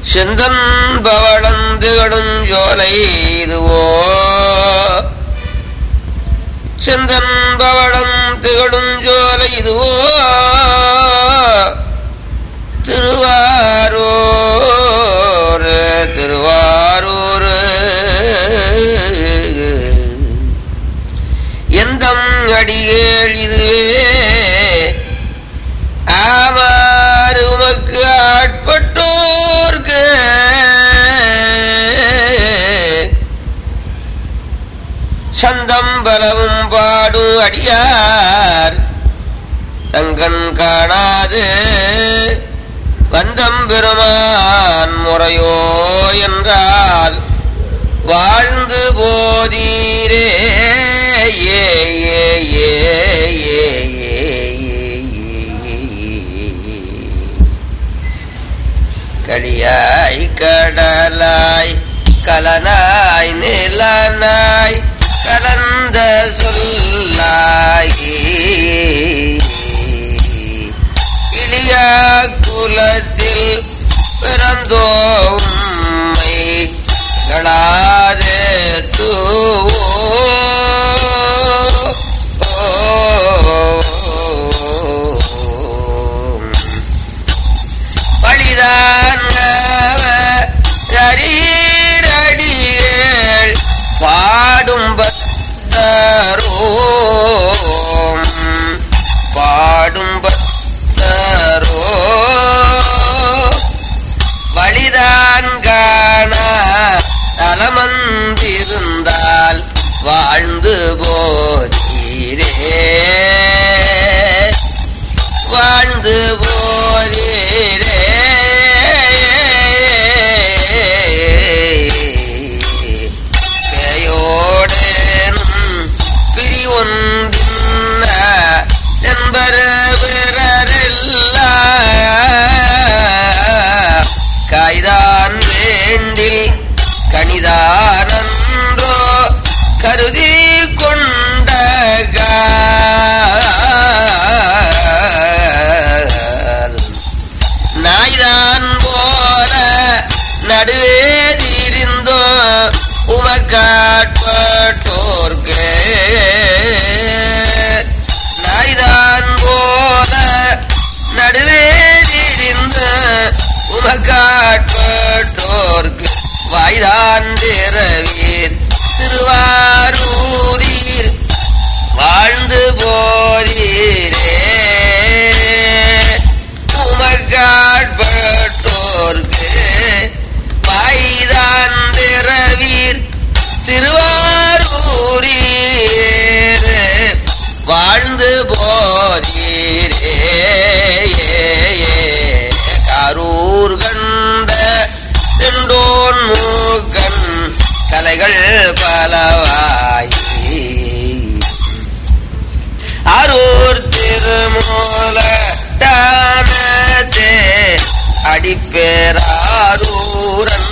செந்தன் பவளந்துகளும் ஜோலை இதுவோ செந்தன் பவளம் திகழும் ஜோலை இதுவோ திருவாரூர் திருவாரூர் எந்தம் அடியேள் இதுவே ஆமாறு உமக்கு ஆட்பட்டோர்க்கு சந்தம் பலவும் பாடும் அடியார் தங்கன் காணாது வந்தம் பெருமான் முறையோ என்றால் வாழ்ந்து போதீரே ஏ ஏ ஏ ஏ களியாய் கடலாய் கலனாய் நிலனாய் கலந்த சொல்லாய் இளியா குலத்தில் பிறந்தோ உம்மை களாதே தூவோ பழிதான் அரீரடிகள் பாடும் பத்தரோம் பாடும் பத்தரோ வழிதான் காண தலமந்திருந்தால் வாழ்ந்து போதீரே வாழ்ந்து போதீரே பேயோடேனும் பிரிவொன்றின்ன என்பர பிறரெல்லா காய்தான் வேண்டில் கணிதானன்றோ கருதி கொண்ட நாய்தான் போல நடுவே தீரிந்தோ உமக்காட்பட்டோர்க்கு நாய்தான் போல நடுவே தீரிந்த உமக்காட்பட்டோர்க்கு வாய்தான் திறவீர் திருவாரூரீர் வாழ்ந்து போதீரே உமக்காட்பட்டோர்க்கு வாய்தான் திறவீர் திருவாரூரீர் வாழ்ந்து போதீரே கரூர் கண்ட தெண்டோன் மூக்கன் கலைகள் பலவாய் அரூர் திருமூல தானத்தே அடிப்பேராரூரன்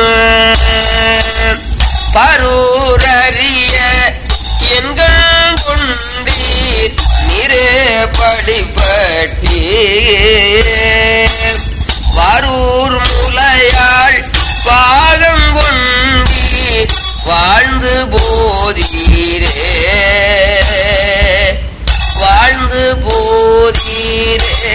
பரூரறிய எண்கள் கொண்டீர் நீரே படிப்பட்டீர் வாரூர் முலையாள் பாகம் கொண்டீர் வாழ்ந்து போதீரே வாழ்ந்து போதீரே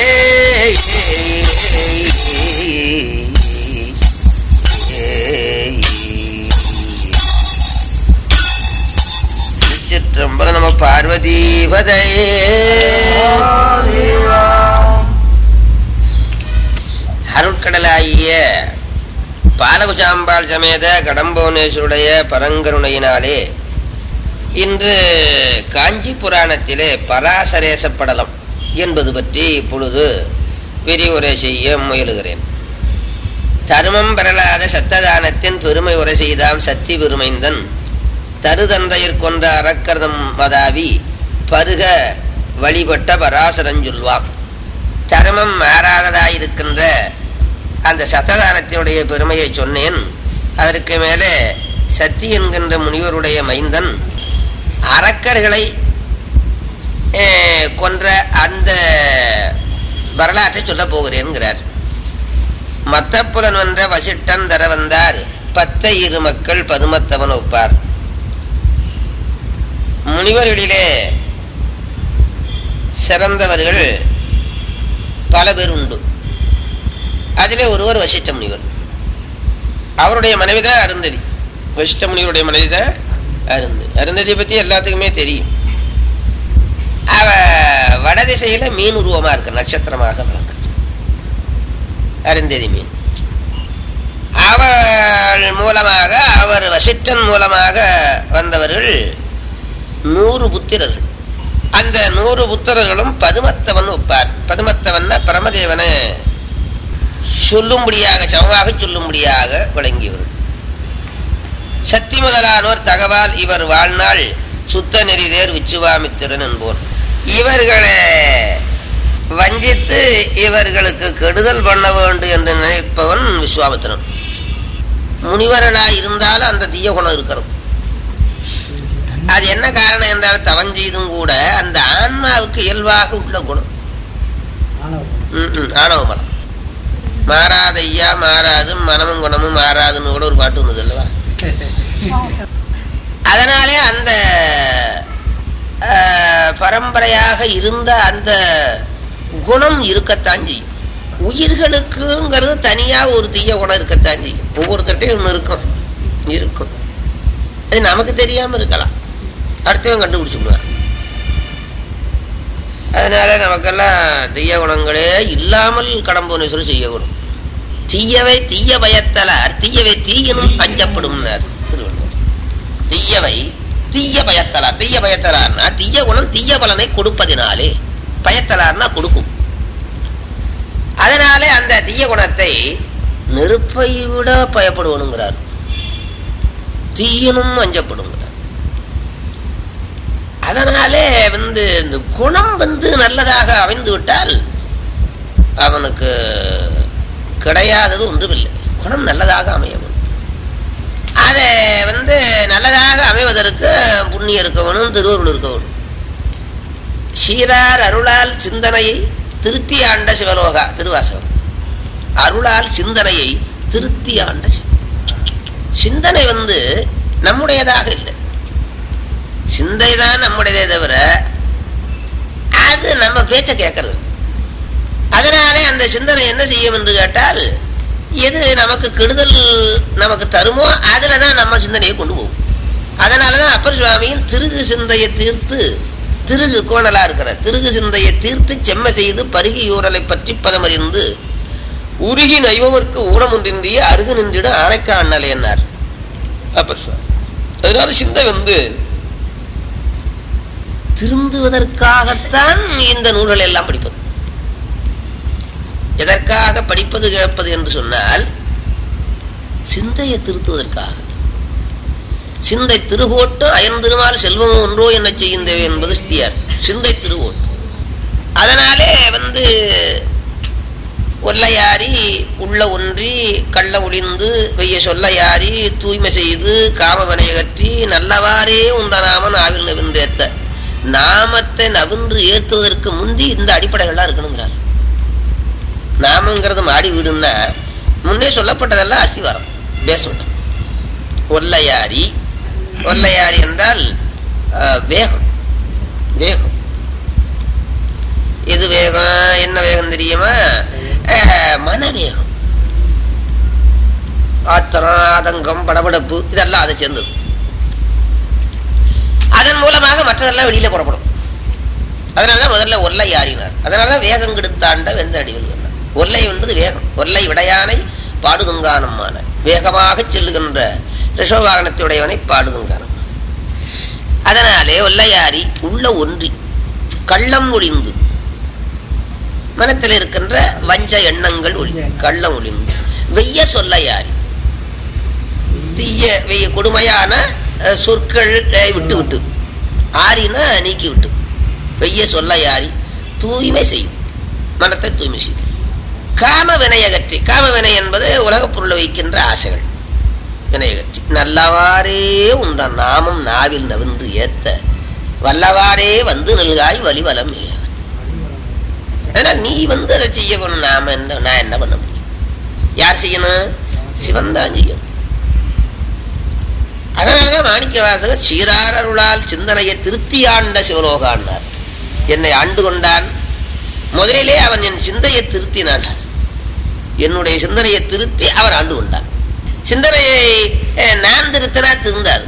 திருச்சிற்றம்பலம் நம பார்வதி பதையே அருட்கடலாகிய பாலகுசாம்பாள் சமேத கடம்பவனேஸ்வருடைய பரங்கருணையினாலே இன்று காஞ்சி புராணத்திலே பராசரேச படலம் என்பது பற்றி இப்பொழுது விரிவுரை செய்ய முயலுகிறேன் தருமம் பெறலாத சத்ததானத்தின் பெருமை உரை செய்தாம் சத்தி பெருமைந்தன் தருதந்தையர் கொண்ட அறக்கரதம் மதாவி பருக வழிபட்ட பராசரஞ்சொல்வாம் தர்மம் மாறாததாயிருக்கின்ற அந்த சத்ததானத்தினுடைய பெருமையை சொன்னேன் அதற்கு மேலே சத்தி என்கின்ற முனிவருடைய மைந்தன் அரக்கர்களை அஹ், கொன்ற அந்த வரலாற்றை சொல்லப் போகிறேன்கிறார் மத்தப்புலன் வென்ற வசிட்டன் தர வந்தார் பத்தை இரு மக்கள் பதுமத்தவன் ஒப்பார் முனிவர்களிலே சிறந்தவர்கள் பல பேர் உண்டு அதிலே ஒருவர் வசிஷ்ட முனிவர் அவருடைய மனைவி தான் அருந்ததி வசிஷ்ட முனிவருடைய மனைவி தான் அருந்ததி அருந்ததியை பத்தி எல்லாத்துக்குமே தெரியும் அவ வடதிசையில மீன் உருவமா இருக்கு நட்சத்திரமாக விளக்கு அருந்ததி மீன் அவள் மூலமாக அவர் வசிஷ்டன் மூலமாக வந்தவர்கள் நூறு புத்திரர்கள் அந்த நூறு புத்திரர்களும் பதுமத்தவன் ஒப்பார் பதுமத்தவன் பரமதேவனை சொல்லும்படியாக சமமாக சொல்லும்படியாக விளங்கியவர் சக்தி முதலானோர் தகவல் இவர் வாழ்நாள் சுத்த நெறிதேர் விச்சுவாமித்திரன் என்போர் இவர்களை வஞ்சித்து இவர்களுக்கு கெடுதல் பண்ண வேண்டும் என்று நினைப்பவன் விஸ்வாமித்திரன் முனிவர்களாய் இருந்தாலும் அந்த தீய குணம் இருக்கிறது அது என்ன காரணம் என்றால் தவம் செய்தும் கூட அந்த ஆன்மாவுக்கு இயல்பாக உள்ள குணம் ம், ம், ஆணவ மரம் மாறாத ஐயா மாறாது மனமும் குணமும் மாறாதுன்னு கூட ஒரு பாட்டு வந்தது அல்லவா அதனாலே அந்த அஹ், பரம்பரையாக இருந்த அந்த குணம் இருக்கத்தான் செய்யும் உயிர்களுக்குங்கிறது தனியா ஒரு தீய குணம் இருக்கத்தான் செய்யும் ஒவ்வொருத்தட்டையும் ஒன்று இருக்கும் இருக்கும் அது நமக்கு தெரியாம இருக்கலாம் அடுத்தவன் கண்டுபிடிச்சு விடுவான் அதனால நமக்கெல்லாம் தீய குணங்களே இல்லாமல் கடம்புனேஸ்வரர் செய்யக்கூடும் தீயவை தீய பயத்தலார் தீயவை தீயனும் அஞ்சப்படும் திருவள்ளுவர் தீயவை தீய பயத்தலார் தீய பயத்தலார்னா தீய குணம் தீய பலனை கொடுப்பதினாலே பயத்தலார்னா கொடுக்கும் அதனாலே அந்த தீய குணத்தை நெருப்பை விட பயப்படுவனுங்கிறார் தீயனும் அஞ்சப்படுங்கிறார் அதனாலே வந்து இந்த குணம் வந்து நல்லதாக அமைந்து விட்டால் அவனுக்கு கிடையாதது ஒன்றுமில்லை குணம் நல்லதாக அமைய வேண்டும் அதை வந்து நல்லதாக அமைவதற்கு புண்ணியம் இருக்கவனும் திருவருள் இருக்கவனும் சீரார் அருளால் சிந்தனையை திருத்தி ஆண்ட சிவலோகா திருவாசகம் அருளால் சிந்தனையை திருத்தி ஆண்ட சிவ- சிந்தனை வந்து நம்முடையதாக இல்லை சிந்தை தான் நம்முடையதே தவிர அது நம்ம பேச்ச கேட்கறது அதனாலே அந்த சிந்தனை என்ன செய்யும் என்று கேட்டால் எது நமக்கு கெடுதல் நமக்கு தருமோ அதுல தான் நம்ம சிந்தனையை கொண்டு போகும் அதனாலதான் அப்பர் சுவாமியின் திருகு சிந்தையை தீர்த்து திருகு கோணலா இருக்கிற திருகு சிந்தையை தீர்த்து செம்ம செய்து பருகி ஊரலை பற்றி பதமறிந்து உருகி நைவவர்க்கு ஊனமொன்றின்றிய அருகு நின்றிட ஆனைக்கா அண்ணலை என்னார் அப்பர் சுவாமி அதனால சிந்தை வந்து திருந்துவதற்காகத்தான் இந்த நூல்கள் எல்லாம் படிப்பது எதற்காக படிப்பது கேட்பது என்று சொன்னால் சிந்தையை திருத்துவதற்காக சிந்தை திருவோட்டு அயர்ந்திருமாறு செல்வம் ஒன்றோ என்ன செய்கின்றவை என்பது ஸ்தியார் சிந்தை திருவோட்டு அதனாலே வந்து ஒல்லையாரி உள்ள ஒன்றி கள்ள ஒளிந்து வெய்ய சொல்லையாரி தூய்மை செய்து காமவனை அகற்றி நல்லவாறே உண்ட நாமன் ஆவில் நவின்றேத்த நாமத்தை நவின்று ஏத்துவதற்கு முந்தி இந்த அடிப்படைகள்லாம் இருக்கணுங்கிறார் நாமங்கிறது மாடி வீடுன்னா முன்னே சொல்லப்பட்டதெல்லாம் அஸ்திவாரம் பேசணும் ஒல்லையாரி ஒல்லையாரி என்றால் அஹ், வேகம் வேகம் எது வேகம் என்ன வேகம் தெரியுமா அஹ், மனவேகம் ஆத்திரம் ஆதங்கம் படபடப்பு இதெல்லாம் அதை சேர்ந்தது அதன் மூலமாக மற்றதெல்லாம் வெளியில புறப்படும் அதனாலதான் முதல்ல ஒல்லை யாறினார் அதனாலதான் வேகம் கெடுத்தாண்ட வெந்த அடிகள் சொன்னார் ஒல்லை என்பது வேகம் ஒல்லை விடையானை பாடுதுங்கானமான வேகமாக செல்லுகின்ற ரிஷவாகனத்துடையவனை பாடுதுங்கானம் அதனாலே ஒல்லையாரி உள்ள ஒன்றி கள்ளம் ஒளிந்து மனத்தில் இருக்கின்ற வஞ்ச எண்ணங்கள் ஒளி கள்ளம் ஒளிந்து வெய்ய சொல்லையாரி தீய வெய்ய கொடுமையான அஹ், சொற்களை விட்டு விட்டு ஆறினா நீக்கி விட்டு வெய்ய சொல்லையாரி தூய்மை செய்யும் மனத்தை தூய்மை செய்யும் காம வினையகற்றி காம வினை என்பது உலகப் பொருளை வைக்கின்ற ஆசைகள் வினையகற்றி நல்லவாறே உண்ட நாமம் நாவில் நவின்று ஏத்த வல்லவாறே வந்து நல்காய் வழிவலம் அதனால் நீ வந்து அதை செய்ய வேணும் நாம என்ன நான் என்ன பண்ண முடியும் யார் செய்யணும் சிவன் தான் செய்யணும் அதனாலதான் மாணிக்க வாசகர் சீரார் அருளால் சிந்தனையை திருத்தி ஆண்ட சிவலோகான்னார் என்னை ஆண்டு கொண்டான் முதலிலே அவன் என் சிந்தையை திருத்தினான் என்னுடைய சிந்தனையை திருத்தி அவர் ஆண்டு கொண்டான் சிந்தனையை அஹ், நான் திருத்தினா திருந்தார்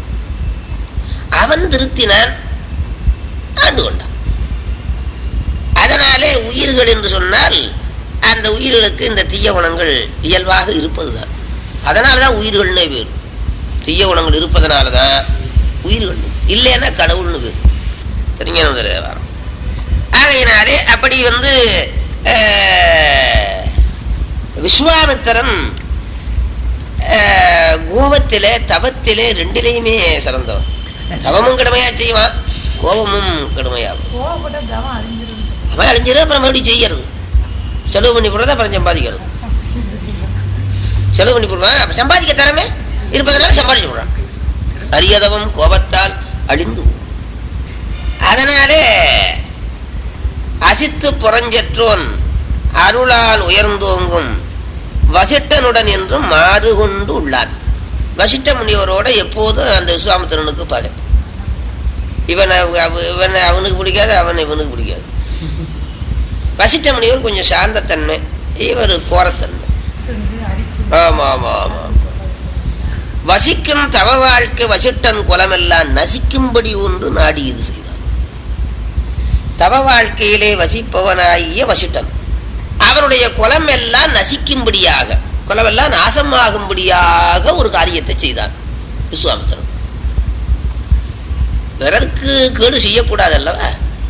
அவன் திருத்தினான் ஆண்டு கொண்டான் அதனாலே உயிர்கள் என்று சொன்னால் அந்த உயிர்களுக்கு இந்த தீய குணங்கள் இயல்பாக இருப்பதுதான் அதனாலதான் உயிர்கள்னே பேர் தீய குணங்கள் இருப்பதனாலதான் உயிர்கள் இல்லைன்னா கடவுள்னு பேர் தெரிஞ்சுக்கணும் தேவாரம் ஆகையினாலே அப்படி வந்து அஹ், விஸ்வாமித்திரன் அஹ், கோபத்திலே தவத்திலே ரெண்டிலையுமே சிறந்தவன் தவமும் கடுமையா செய்வான் கோபமும் கடுமையாகும் கோவப்பட்ட தவம் அழிஞ்சிரும் அவன் அழிஞ்சிரு அப்புறம் மறுபடியும் செய்யறது செலவு பண்ணி போடுறது அப்புறம் சம்பாதிக்கிறது செலவு பண்ணி போடுவான் அப்ப சம்பாதிக்க தரமே இருப்பதனால சம்பாதிச்சு போடுறான் அரியதவம் கோபத்தால் அழிந்து போகும். அதனாலே அசித்து புறஞ்சற்றோன் அருளால் உயர்ந்தோங்கும் வசிட்டனுடன் என்றும் மாறு கொண்டு உள்ளான் வசிட்ட முனிவரோட எப்போதும் அந்த விஸ்வாமித்திரனுக்கு பகை இவன் அவ- அவ- இவன் அவனுக்கு பிடிக்காது அவன் இவனுக்கு பிடிக்காது வசிட்ட முனிவர் கொஞ்சம் சாந்தத்தன்மை இவர் கோரத்தன்மை செஞ்சு அடிச்சு ஆமா ஆமா ஆமா வசிக்கும் தவ வாழ்க்கை வசிட்டன் குலமெல்லாம் நசிக்கும்படி ஒன்று நாடி இது செய்தார் தவ வாழ்க்கையிலே வசிப்பவனாகிய வசிட்டன் அவருடைய குலம் எல்லாம் நசிக்கும்படியாக குலமெல்லாம் நாசமாகும்படியாக ஒரு காரியத்தை செய்தான் விஸ்வாமித்திரன் பிறருக்கு கேடு செய்யக்கூடாது அல்லவா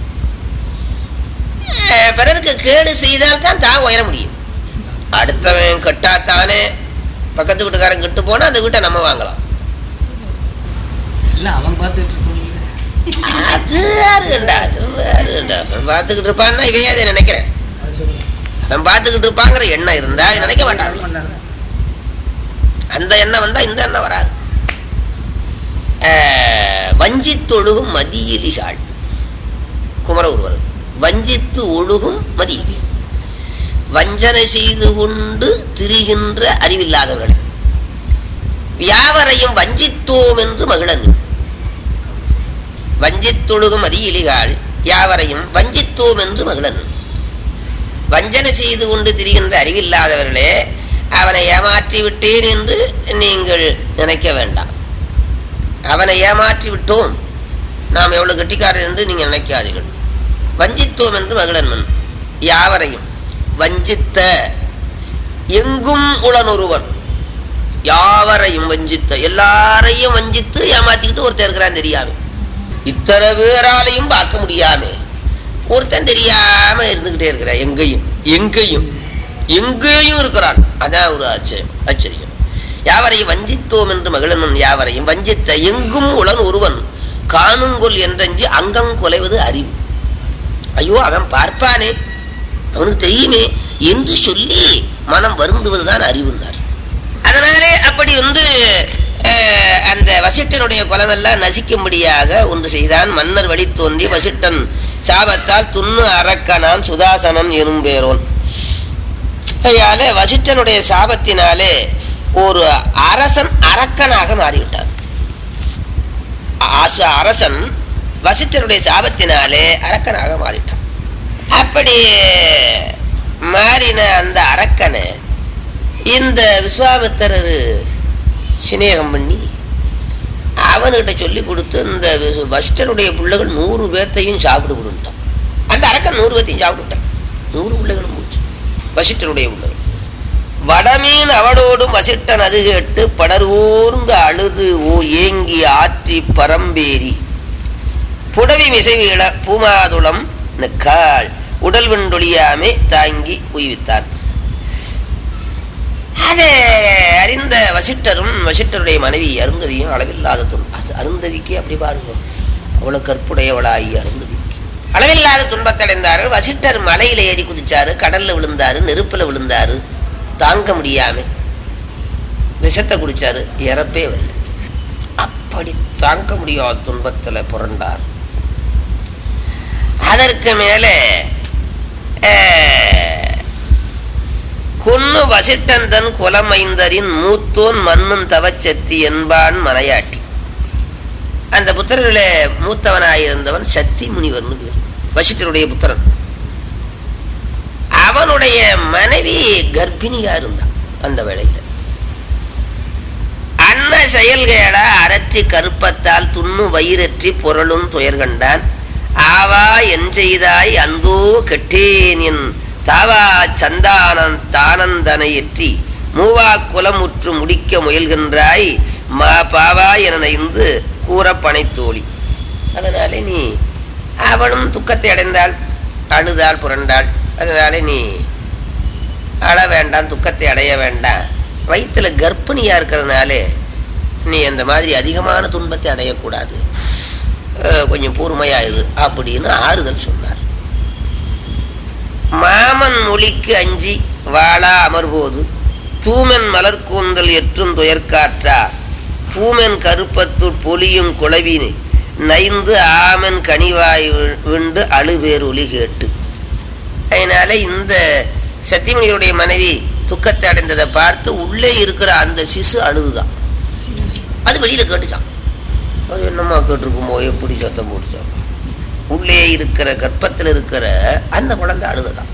அஹ், பிறருக்கு கேடு செய்தால் தான் தான் உயர முடியும் அடுத்தவன் கெட்டாத்தானே பக்கத்து வீட்டுக்காரன் கெட்டு போனா அந்த வீட்டை நம்ம வாங்கலாம் இல்ல அவன் பார்த்துட்டு இருப்பான்ல. அது யாருண்டா அது யாருண்டா அவன் பார்த்துக்கிட்டு இருப்பான்னா இவையே அதை நினைக்கிறேன் அவன் பார்த்துக்கிட்டு இருப்பாங்கிற எண்ணம் இருந்தா இவன் நினைக்க மாட்டான் அந்த எண்ணம் வந்தா இந்த எண்ணம் வராது அஹ், வஞ்சித்தொழுகும் மதியிலிகாள் குமர ஒருவர் வஞ்சித்து ஒழுகும் மதியிலி வஞ்சனை செய்து கொண்டு திரிகின்ற அறிவில்லாதவர்கள் யாவரையும் வஞ்சித்தோம் என்று மகிழன் வஞ்சித்தொழுகும் அதியிலிகாள் யாவரையும் வஞ்சித்தோம் என்று மகிழன் வஞ்சனை செய்து கொண்டு திரிகின்ற அறிவில்லாதவர்களே அவனை ஏமாற்றி விட்டேன் என்று நீங்கள் நினைக்க வேண்டாம் அவனை ஏமாற்றி விட்டோம் நாம் எவ்வளவு கெட்டிக்காரர் என்று நீங்கள் நினைக்காதீர்கள் வஞ்சித்தோம் என்று மகிழன்மன் யாவரையும் வஞ்சித்த எங்கும் உளனொருவன் யாவரையும் வஞ்சித்த எல்லாரையும் வஞ்சித்து ஏமாத்திக்கிட்டு ஒருத்தன் இருக்கிறான் தெரியாம இத்தனை பேராலையும் பார்க்க முடியாம ஒருத்தன் தெரியாம இருந்துகிட்டே இருக்கிறான் எங்கேயும் எங்கேயும் எங்கேயும் இருக்கிறான் அதான் ஒரு ஆச்சரியம் ஆச்சரியம் யாவரையும் வஞ்சித்தோம் என்று மகிழனும் யாவரையும் வஞ்சித்த எங்கும் உளன் ஒருவன் காணுங்கொல் என்றஞ்சு அங்கம் கொலைவது அறிவு ஐயோ அவன் பார்ப்பானே அவனுக்கு தெரியுமே என்று சொல்லி மனம் வருந்துவதுதான் அறிவுன்னார் அதனாலே அப்படி வந்து அஹ், அந்த வசிட்டனுடைய குலமெல்லாம் நசிக்கும்படியாக ஒன்று செய்தான் மன்னர் வழி தோன்றி வசிட்டன் சாபத்தால் துண்ணு அரக்கனான் சுதாசனன் எனும் பேரோன் கையாலே வசிட்டனுடைய சாபத்தினாலே ஒரு அரசன் அரக்கனாக மாறிவிட்டான் ஆச- அரசன் வசிட்டனுடைய சாபத்தினாலே அரக்கனாக மாறிட்டான் அப்படி மாறின அந்த அரக்கனை இந்த விஸ்வாமித்திரர் சிநேகம் பண்ணி அவன்கிட்ட சொல்லி கொடுத்து இந்த விசு- வசிஷ்டனுடைய பிள்ளைகள் நூறு பேர்த்தையும் சாப்பிட்டு கொடுத்தான் அந்த அரக்கன் நூறு பேர்த்தையும் சாப்பிட்டுட்டான் நூறு பிள்ளைகளும் போச்சு வசிஷ்டனுடைய பிள்ளைகள் வடமீன் அவளோடும் வசிட்டன் அது கேட்டு படர்வோர்ந்து அழுது ஓ ஏங்கி ஆற்றி பரம்பேரி புடவி மிசைவீழ பூமாதுளம் நிற்காள் உடல் வெண்டொழியாமே தாங்கி உய்வித்தார் அதை அறிந்த வசிட்டரும் வசிட்டருடைய மனைவி அருந்ததியும் அளவில்லாத துன்பம் அது அருந்ததிக்கு அப்படி பாருங்க அவ்வளவு கற்புடையவளாகி அருந்ததிக்கு அளவில்லாத துன்பத்தை அடைந்தார்கள் வசிட்டர் மலையில ஏறி குதிச்சாரு கடல்ல விழுந்தாரு நெருப்புல விழுந்தாரு தாங்க முடியாம விஷத்தை குடிச்சாரு இறப்பே வரல அப்படி தாங்க முடியாத துன்பத்துல புரண்டார் அதற்கு மேலே அஹ், கொன்னு வசிட்டன் தன் குலமைந்தரின் மூத்தோன் மண்ணும் தவச்சத்தி என்பான் மனையாட்டி அந்த புத்திரர்களே மூத்தவனாயிருந்தவன் சத்தி முனிவர்னு பேர் வசிட்டருடைய புத்திரன் அவனுடைய மனைவி கர்ப்பிணியா இருந்தான் அந்த வேளையில அன்ன செயல்கேடா அரற்றி கருப்பத்தால் துண்ணு வயிறற்றி பொருளும் துயர் கண்டான் ஆவா என் செய்தாய் அந்தோ கெட்டேன் என் தாவா சந்தானன் தானந்தனை எற்றி மூவா குலமுற்று முடிக்க முயல்கின்றாய் மா பாவா என இந்து கூற பனைத்தோழி அதனாலே நீ அவளும் துக்கத்தை அடைந்தாள் அழுதாள் புரண்டாள் அதனாலே நீ அழ வேண்டாம் துக்கத்தை அடைய வேண்டாம் வயிற்றுல கர்ப்பிணியா இருக்கிறதுனாலே நீ அந்த மாதிரி அதிகமான துன்பத்தை அடையக்கூடாது அஹ் கொஞ்சம் பொறுமையாயிரு அப்படின்னு ஆறுதல் சொன்னார் மாமன் மொழிக்கு அஞ்சி வாழா அமர்போது தூமென் மலர் கூந்தல் எற்றும் துயர்காற்றா பூமென் கருப்பத்துள் பொலியும் குளவினை நைந்து ஆமன் கனிவாய் வி- விண்டு அழுவேர் ஒலி கேட்டு அதனால இந்த சத்தியமணியுடைய மனைவி துக்கத்தை அடைந்ததை பார்த்து உள்ளே இருக்கிற அந்த சிசு அழுதுதான் அது வெளியில கேட்டுச்சான் அது என்னம்மா கேட்டிருக்குமோ எப்படி சத்தம் போட்டுச்சான் உள்ளே இருக்கிற கர்ப்பத்தில் இருக்கிற அந்த குழந்தை அழுதுதான்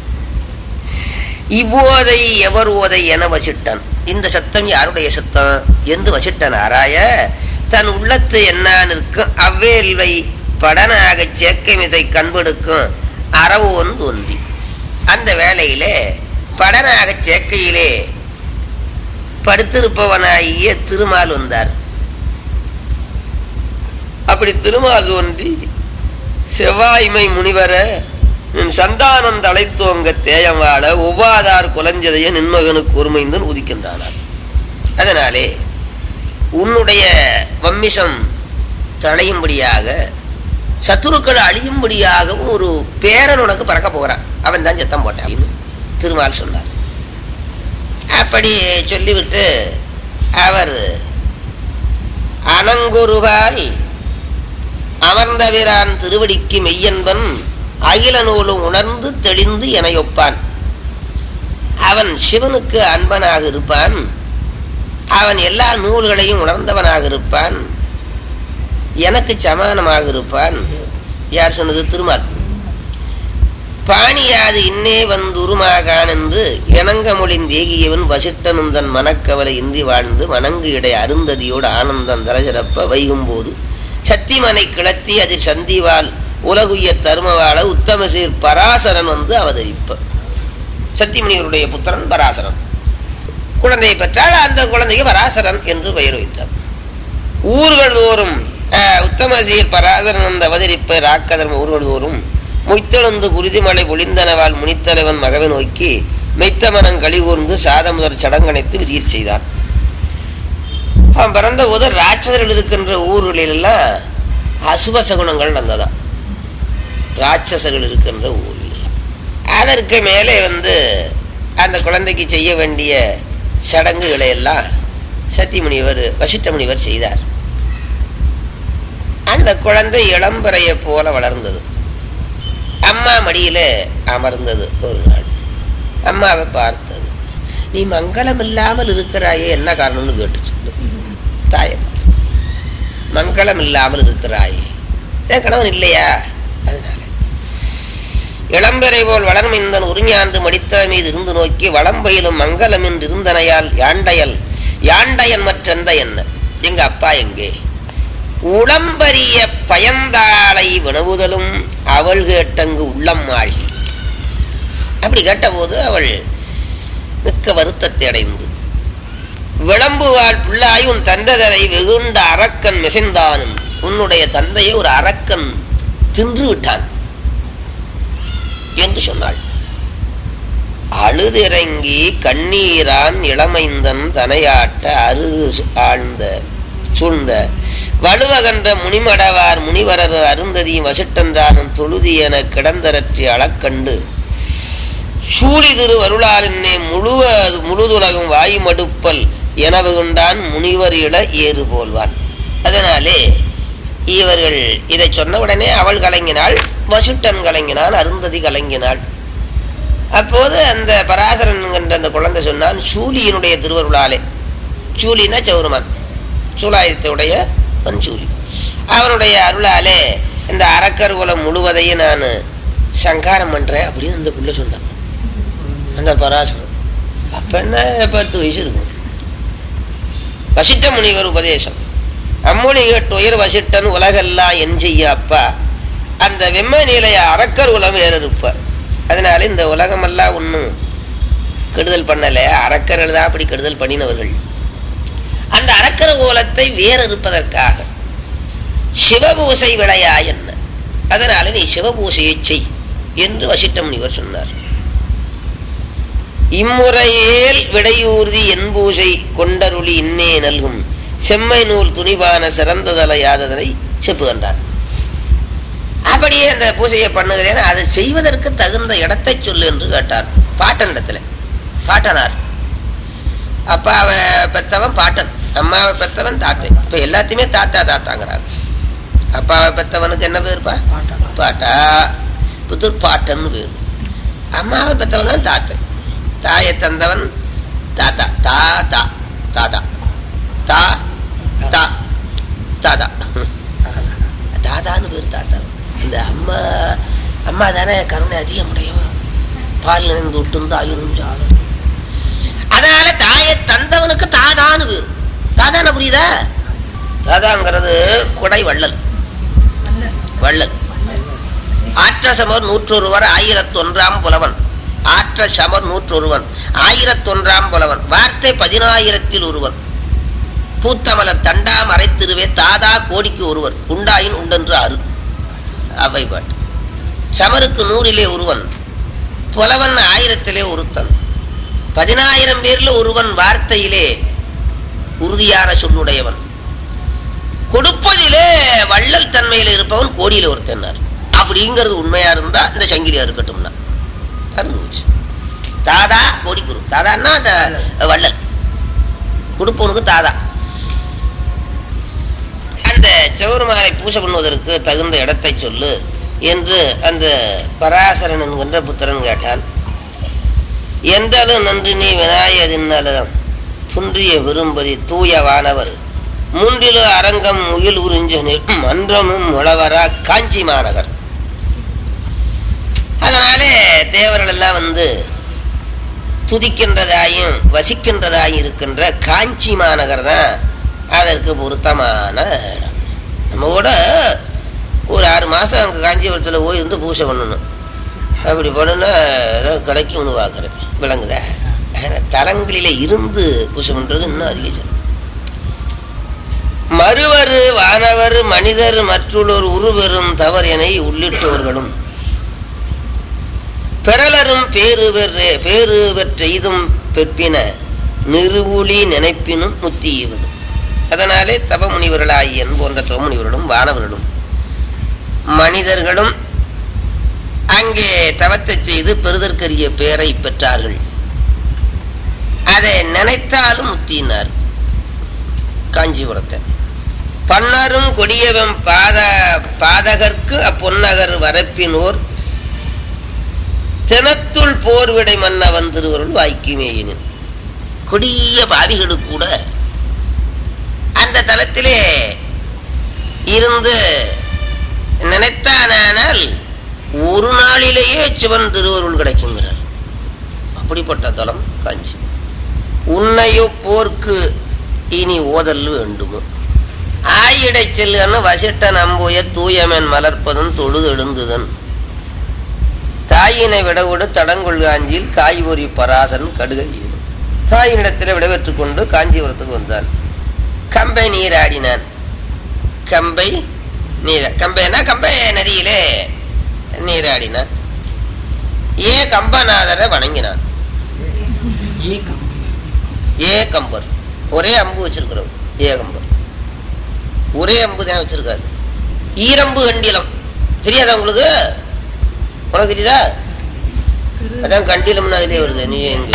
இவ்வோதை எவர் ஓதை என வசிட்டன் இந்த சத்தம் யாருடைய சத்தம் என்று வசிட்டன் ஆராய தன் உள்ளத்து என்னான் இருக்கும் அவ்வேல்வை படனாகச் சேக்கமிசை கண்பெடுக்கும் அறவோன் தோன்றி அந்த வேளையிலே படனாகச் சேக்கையிலே படுத்திருப்பவனாகிய திருமால் வந்தார் அப்படி திருமால் தோன்றி செவ்வாய்மை முனிவர நின் சந்தானம் தலைத்தோங்க தேயம் வாழ ஒவ்வாதார் குலஞ்சதைய நின்மகனுக்கு ஒருமைந்தன் உதிக்கின்றானார் அதனாலே உன்னுடைய வம்மிசம் தழையும்படியாக சத்துருக்கள் அழியும்படியாக ஒரு பேரன் உனக்கு பறக்க போகிறான் அவன் தான் சத்தம் போட்டான் அப்படின்னு திருமால் சொன்னார் அப்படி சொல்லிவிட்டு அவர் அனங்குருவால் அமர்ந்தவிரான் திருவடிக்கு மெய்யன்பன் அகில நூலும் உணர்ந்து தெளிந்து எனையொப்பான் அவன் சிவனுக்கு அன்பனாக இருப்பான் அவன் எல்லா நூல்களையும் உணர்ந்தவனாக இருப்பான் எனக்கு சமானமாக இருப்பான் யார் சொன்னது திருமால் பாணியாது இன்னே வந்துருமாகான் என்று இணங்க மொழின் வேகியவன் வசிட்டனும் தன் மனக்கவலை இன்றி வாழ்ந்து வணங்கு இடை அருந்ததியோடு ஆனந்தம் தலசிறப்ப வைகும்போது சத்திமனை கிளத்தி அதில் சந்திவால் உலகுய தருமவாள உத்தமசீர் பராசரன் வந்து அவதரிப்ப சத்திமணியருடைய புத்திரன் பராசரன் குழந்தையை பெற்றால் அந்த குழந்தைக்கு பராசரன் என்று பெயர் வைத்தார் ஊர்கள் தோறும் அஹ், உத்தமசீர் பராசரன் வந்து அவதரிப்ப ராக்கதர்ம ஊர்கள் தோறும் மொய்த்தெழுந்து குருதிமலை பொழிந்தனவால் முனித்தலைவன் மகவை நோக்கி மெய்த்தமனம் கழிகூர்ந்து சாதமுதர் சடங்கணைத்து விதிர் செய்தான் அவன் பிறந்த போது ராட்சசர்கள் இருக்கின்ற ஊர்களில் எல்லாம் அசுப சகுனங்கள் நடந்ததாம் ராட்சசர்கள் இருக்கின்ற ஊரில் எல்லாம். அதற்கு மேலே வந்து அந்த குழந்தைக்கு செய்ய வேண்டிய சடங்குகளை எல்லாம் சத்தியமுனிவர் வசிட்ட முனிவர் செய்தார் அந்த குழந்தை இளம்பறைய போல வளர்ந்தது அம்மா மடியில அமர்ந்தது ஒரு நாள் அம்மாவை பார்த்தது நீ மங்களம் இல்லாமல் இருக்கிறாயே என்ன காரணம்னு கேட்டுச்சு தாயம் மங்களம் இல்லாமல் இருக்கிறாயே என் கணவன் இல்லையா அதனால இளம்பெறை போல் வளர்மிந்தன் உரிஞான்று மடித்த மீது இருந்து நோக்கி வளம்பயிலும் மங்களம் என்று இருந்தனையால் யாண்டையல் யாண்டையன் மற்றெந்த என்ன எங்க அப்பா எங்கே உளம்பரிய பயந்தாளை வினவுதலும் அவள் கேட்டங்கு உள்ளம் ஆழி அப்படி கேட்டபோது அவள் மிக்க வருத்தத்தை அடைந்து விளம்புவாள் பிள்ளாய் உன் தந்ததனை வெகுண்ட அரக்கன் மிசைந்தான் உன்னுடைய தந்தையை ஒரு அரக்கன் தின்று விட்டான் என்று சொன்னாள் அழுதிறங்கி கண்ணீரான் இளமைந்தன் தனையாட்ட அரு ஆழ்ந்த சூழ்ந்த வலுவகன்ற முனிமடவார் முனிவரர் அருந்ததியும் வசிட்டன்றானும் தொழுதி என கிடந்தரற்றி அளக்கண்டு சூழி திரு அருளாலின்னே முழுவ முழுதுலகம் வாயு மடுப்பல் எனவுகுண்டான் முனிவர் இள ஏறு போல்வான் அதனாலே இவர்கள் இதை சொன்ன உடனே அவள் கலங்கினாள் வசுட்டன் கலங்கினான் அருந்ததி கலங்கினாள் அப்போது அந்த பராசரன் என்ற அந்த குழந்தை சொன்னான் சூலியினுடைய திருவருளாலே சூலினா சௌருமான் சூலாயுதத்துடைய சூலி அவனுடைய அருளாலே இந்த அரக்கர் குலம் முழுவதையும் நான் சங்காரம் பண்றேன் அப்படின்னு அந்த பிள்ளை சொன்னான் அந்த பராசரன் அப்ப என்ன பத்து வயசு இருக்கும் வசிட்ட முனிவர் உபதேசம் அம்மொழி கேட்டு உயர் வசிட்டன் உலகெல்லாம் என் செய்ய அப்பா அந்த வெம்ம நிலைய அரக்கர் உலம் வேற இருப்பார் அதனால இந்த உலகமெல்லாம் ஒன்றும் கெடுதல் பண்ணல அரக்கர்கள் தான் அப்படி கெடுதல் பண்ணினவர்கள் அந்த அரக்கர கோலத்தை வேற இருப்பதற்காக சிவபூசை விளையா என்ன அதனால நீ சிவபூசையை செய் என்று வசிட்ட முனிவர் சொன்னார் இம்முறையேல் விடையூர்தி என்பூசை கொண்டருளி இன்னே நல்கும் செம்மை நூல் துணிவான சிறந்ததல யாததனை செப்புகின்றார் அப்படியே அந்த பூஜையை பண்ணுகிறேன் அதை செய்வதற்கு தகுந்த இடத்தை சொல்லு என்று கேட்டார் பாட்டனிடத்துல பாட்டனார் அப்பாவை பெத்தவன் பாட்டன் அம்மாவை பெத்தவன் தாத்தை இப்ப எல்லாத்தையுமே தாத்தா தாத்தாங்கிறாங்க அப்பாவை பெத்தவனுக்கு என்ன பேருப்பா பாட்டா புத்தூர் பாட்டன்னு பேரு அம்மாவை பெத்தவன் தான் தாத்தை தாயை தந்தவன் தாத்தா தாத்தா தாத்தா தா தா தாத்தா தாதான்னு பேர் தாத்தா இந்த அம்மா அம்மா தானே கருணை அதிகமுடையவன் பால் நினைந்து விட்டு ஆயுளும் சாலும் அதனால தாயை தந்தவனுக்கு தாதான்னு பேர் தாதான புரியுதா தாதாங்கிறது குடை வள்ளல் வள்ளல் ஆற்ற சமர் நூற்றொருவர் ஆயிரத்தொன்றாம் புலவன் ஆற்ற சமர் நூற்றொருவன் ஆயிரத்தொன்றாம் புலவன் வார்த்தை பதினாயிரத்தில் ஒருவன் பூத்தமலர் தண்டா மறைத்திருவே தாதா கோடிக்கு ஒருவர் உண்டாயின் உண்டென்று அரு அவை பாட்டு சமருக்கு நூறிலே ஒருவன் புலவன் ஆயிரத்திலே ஒருத்தன் பதினாயிரம் பேர்ல ஒருவன் வார்த்தையிலே உறுதியான சொல்லுடையவன் கொடுப்பதிலே வள்ளல் தன்மையில இருப்பவன் கோடியில ஒருத்தன்னார் அப்படிங்கிறது உண்மையா இருந்தா இந்த சங்கிலியா இருக்கட்டும்னா அறிஞ்சுச்சு தாதா கோடிக்குரு தாதான்னா அந்த வள்ளல் கொடுப்பவனுக்கு தாதா அந்த சௌரமாலை பூஜை பண்ணுவதற்கு தகுந்த இடத்தை சொல்லு என்று அந்த பராசரன் என்கின்ற புத்திரன் கேட்டான் என்றாலும் நன்றி நீ விநாயகதின்னலம் துன்றிய விரும்பதி தூய வானவர் மூன்றிலு அரங்கம் முகில் உறிஞ்சனில் மன்றமும் உழவரா காஞ்சி மாநகர் அதனாலே தேவர்கள் எல்லாம் வந்து துதிக்கின்றதாயும் வசிக்கின்றதாயும் இருக்கின்ற காஞ்சி மாநகர் தான் அதற்கு பொருத்தமான இடம் நம்ம கூட ஒரு ஆறு மாசம் அங்கே காஞ்சிபுரத்தில் போய் இருந்து பூஜை பண்ணணும் அப்படி பண்ணுனா ஏதோ கடைக்கு உணவாக்குறேன் விளங்குதா தலங்களில இருந்து பூஜை பண்றது இன்னும் அதிகம் சொல்லும் மறுவர் வானவர் மனிதர் மற்றுள்ளோர் உருவெறும் தவறினை உள்ளிட்டோர்களும் பெறலரும் பேரு பேரு பெற்றெய்தும் பெற்பின நிறுவுளி நினைப்பினும் முத்தியுவது அதனாலே தவ முனிவர்களாகியன் போன்ற தவ முனிவர்களும் வானவர்களும் மனிதர்களும் அங்கே தவத்தை செய்து பெறுதற்கரிய பெயரை பெற்றார்கள் அதை நினைத்தாலும் முத்தினார் காஞ்சிபுரத்தை பன்னரும் கொடியவன் பாத பாதகர்க்கு அப்பொன்னகர் வரப்பினோர் தினத்துள் போர்விடை மன்னவன் திருவருள் வாய்க்குமேயினும் கொடிய பாவிகளுக்கு கூட அந்த தலத்திலே இருந்து நினைத்தானால் ஒரு நாளிலேயே சிவன் திருவருள் கிடைக்குங்கிறார் அப்படிப்பட்ட தலம் காஞ்சி உன்னையோ போர்க்கு இனி ஓதல் வேண்டுமோ ஆயிடை செல்லுன்னு வசிட்ட நம்போய தூயமன் மலர்ப்பதும் தொழுது எழுந்துதன் தாயினை விடவிடு தடங்கொள் காஞ்சியில் காய்பொறி பராசன் கடுகை தாயினிடத்தில் விடைபெற்றுக் கொண்டு காஞ்சிபுரத்துக்கு வந்தான் கம்பை நீராடினான் கம்பை நீர கம்பைனா கம்பை நதியிலே நீராடினான் ஏ கம்பநாதரை வணங்கினான் ஏ கம்பர் ஒரே அம்பு வச்சிருக்கிறோம் ஏ கம்பர் ஒரே அம்பு தான் வச்சிருக்காரு ஈரம்பு கண்டிலம் தெரியாதா உங்களுக்கு உனக்கு தெரியுதா அதான் கண்டிலம்னு அதுலயே வருது நீ எங்க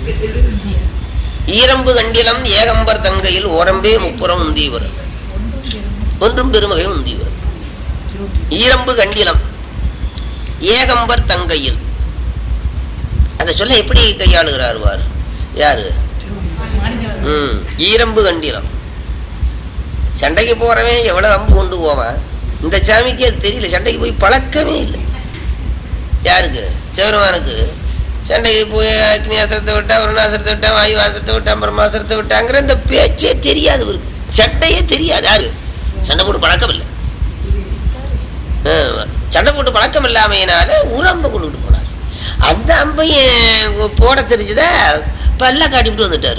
ஈரம்பு கண்டிலம் ஏகம்பர் தங்கையில் ஓரம்பே முப்புறம் உந்தீவர் ஒன்றும் பெருமகை உந்தீவர் ஈரம்பு கண்டிலம் ஏகம்பர் தங்கையில் அந்த சொல்ல எப்படி கையாளுகிறார் வார் யாரு மாணிக்கம் ம் ஈரம்பு கண்டிலம் சண்டைக்கு போறவன் எவ்வளவு அம்பு கொண்டு போவான் இந்த சாமிக்கு அது தெரியல சண்டைக்கு போய் பழக்கமே இல்லை யாருக்கு சிவருமானுக்கு சண்டைக்கு போய் அக்னியாசரத்தை விட்டா வருணாசரத்தை விட்டா வாயு ஆசரத்தை விட்டா பிரம்மாசரத்தை விட்டாங்கிற இந்த பேச்சே தெரியாது இவருக்கு சண்டையே தெரியாது யாரு சண்டை போட்டு பழக்கம் இல்லை ஆமா. சண்டை போட்டு பழக்கம் இல்லாமையினால ஒரு அம்பை கொண்டுட்டு போனார் அந்த அம்பையும் போட தெரிஞ்சுதா பல்ல காட்டிவிட்டு வந்துட்டாரு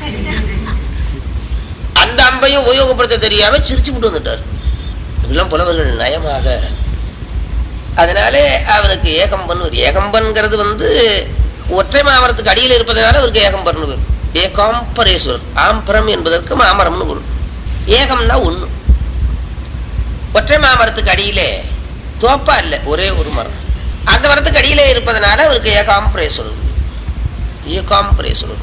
அந்த அம்பையும் உபயோகப்படுத்த தெரியாம சிரிச்சு விட்டு வந்துட்டார் இதெல்லாம் புலவர்கள் நயமாக அதனாலே அவனுக்கு ஏகம்பன் ஒரு ஏகம்பன்கிறது வந்து ஒற்றை மாமரத்துக்கு அடியில் இருப்பதனால அவருக்கு ஏகம்பன் வரும் ஏகாம்பரேஸ்வரர் ஆம்பரம் என்பதற்கு மாமரம்னு பொருள் ஏகம்னா ஒண்ணு ஒற்றை மாமரத்துக்கு அடியிலே தோப்பா இல்ல ஒரே ஒரு மரம் அந்த மரத்துக்கு அடியிலே இருப்பதனால அவருக்கு ஏகாம்பரேஸ்வரர் ஏகாம்பரேஸ்வரர்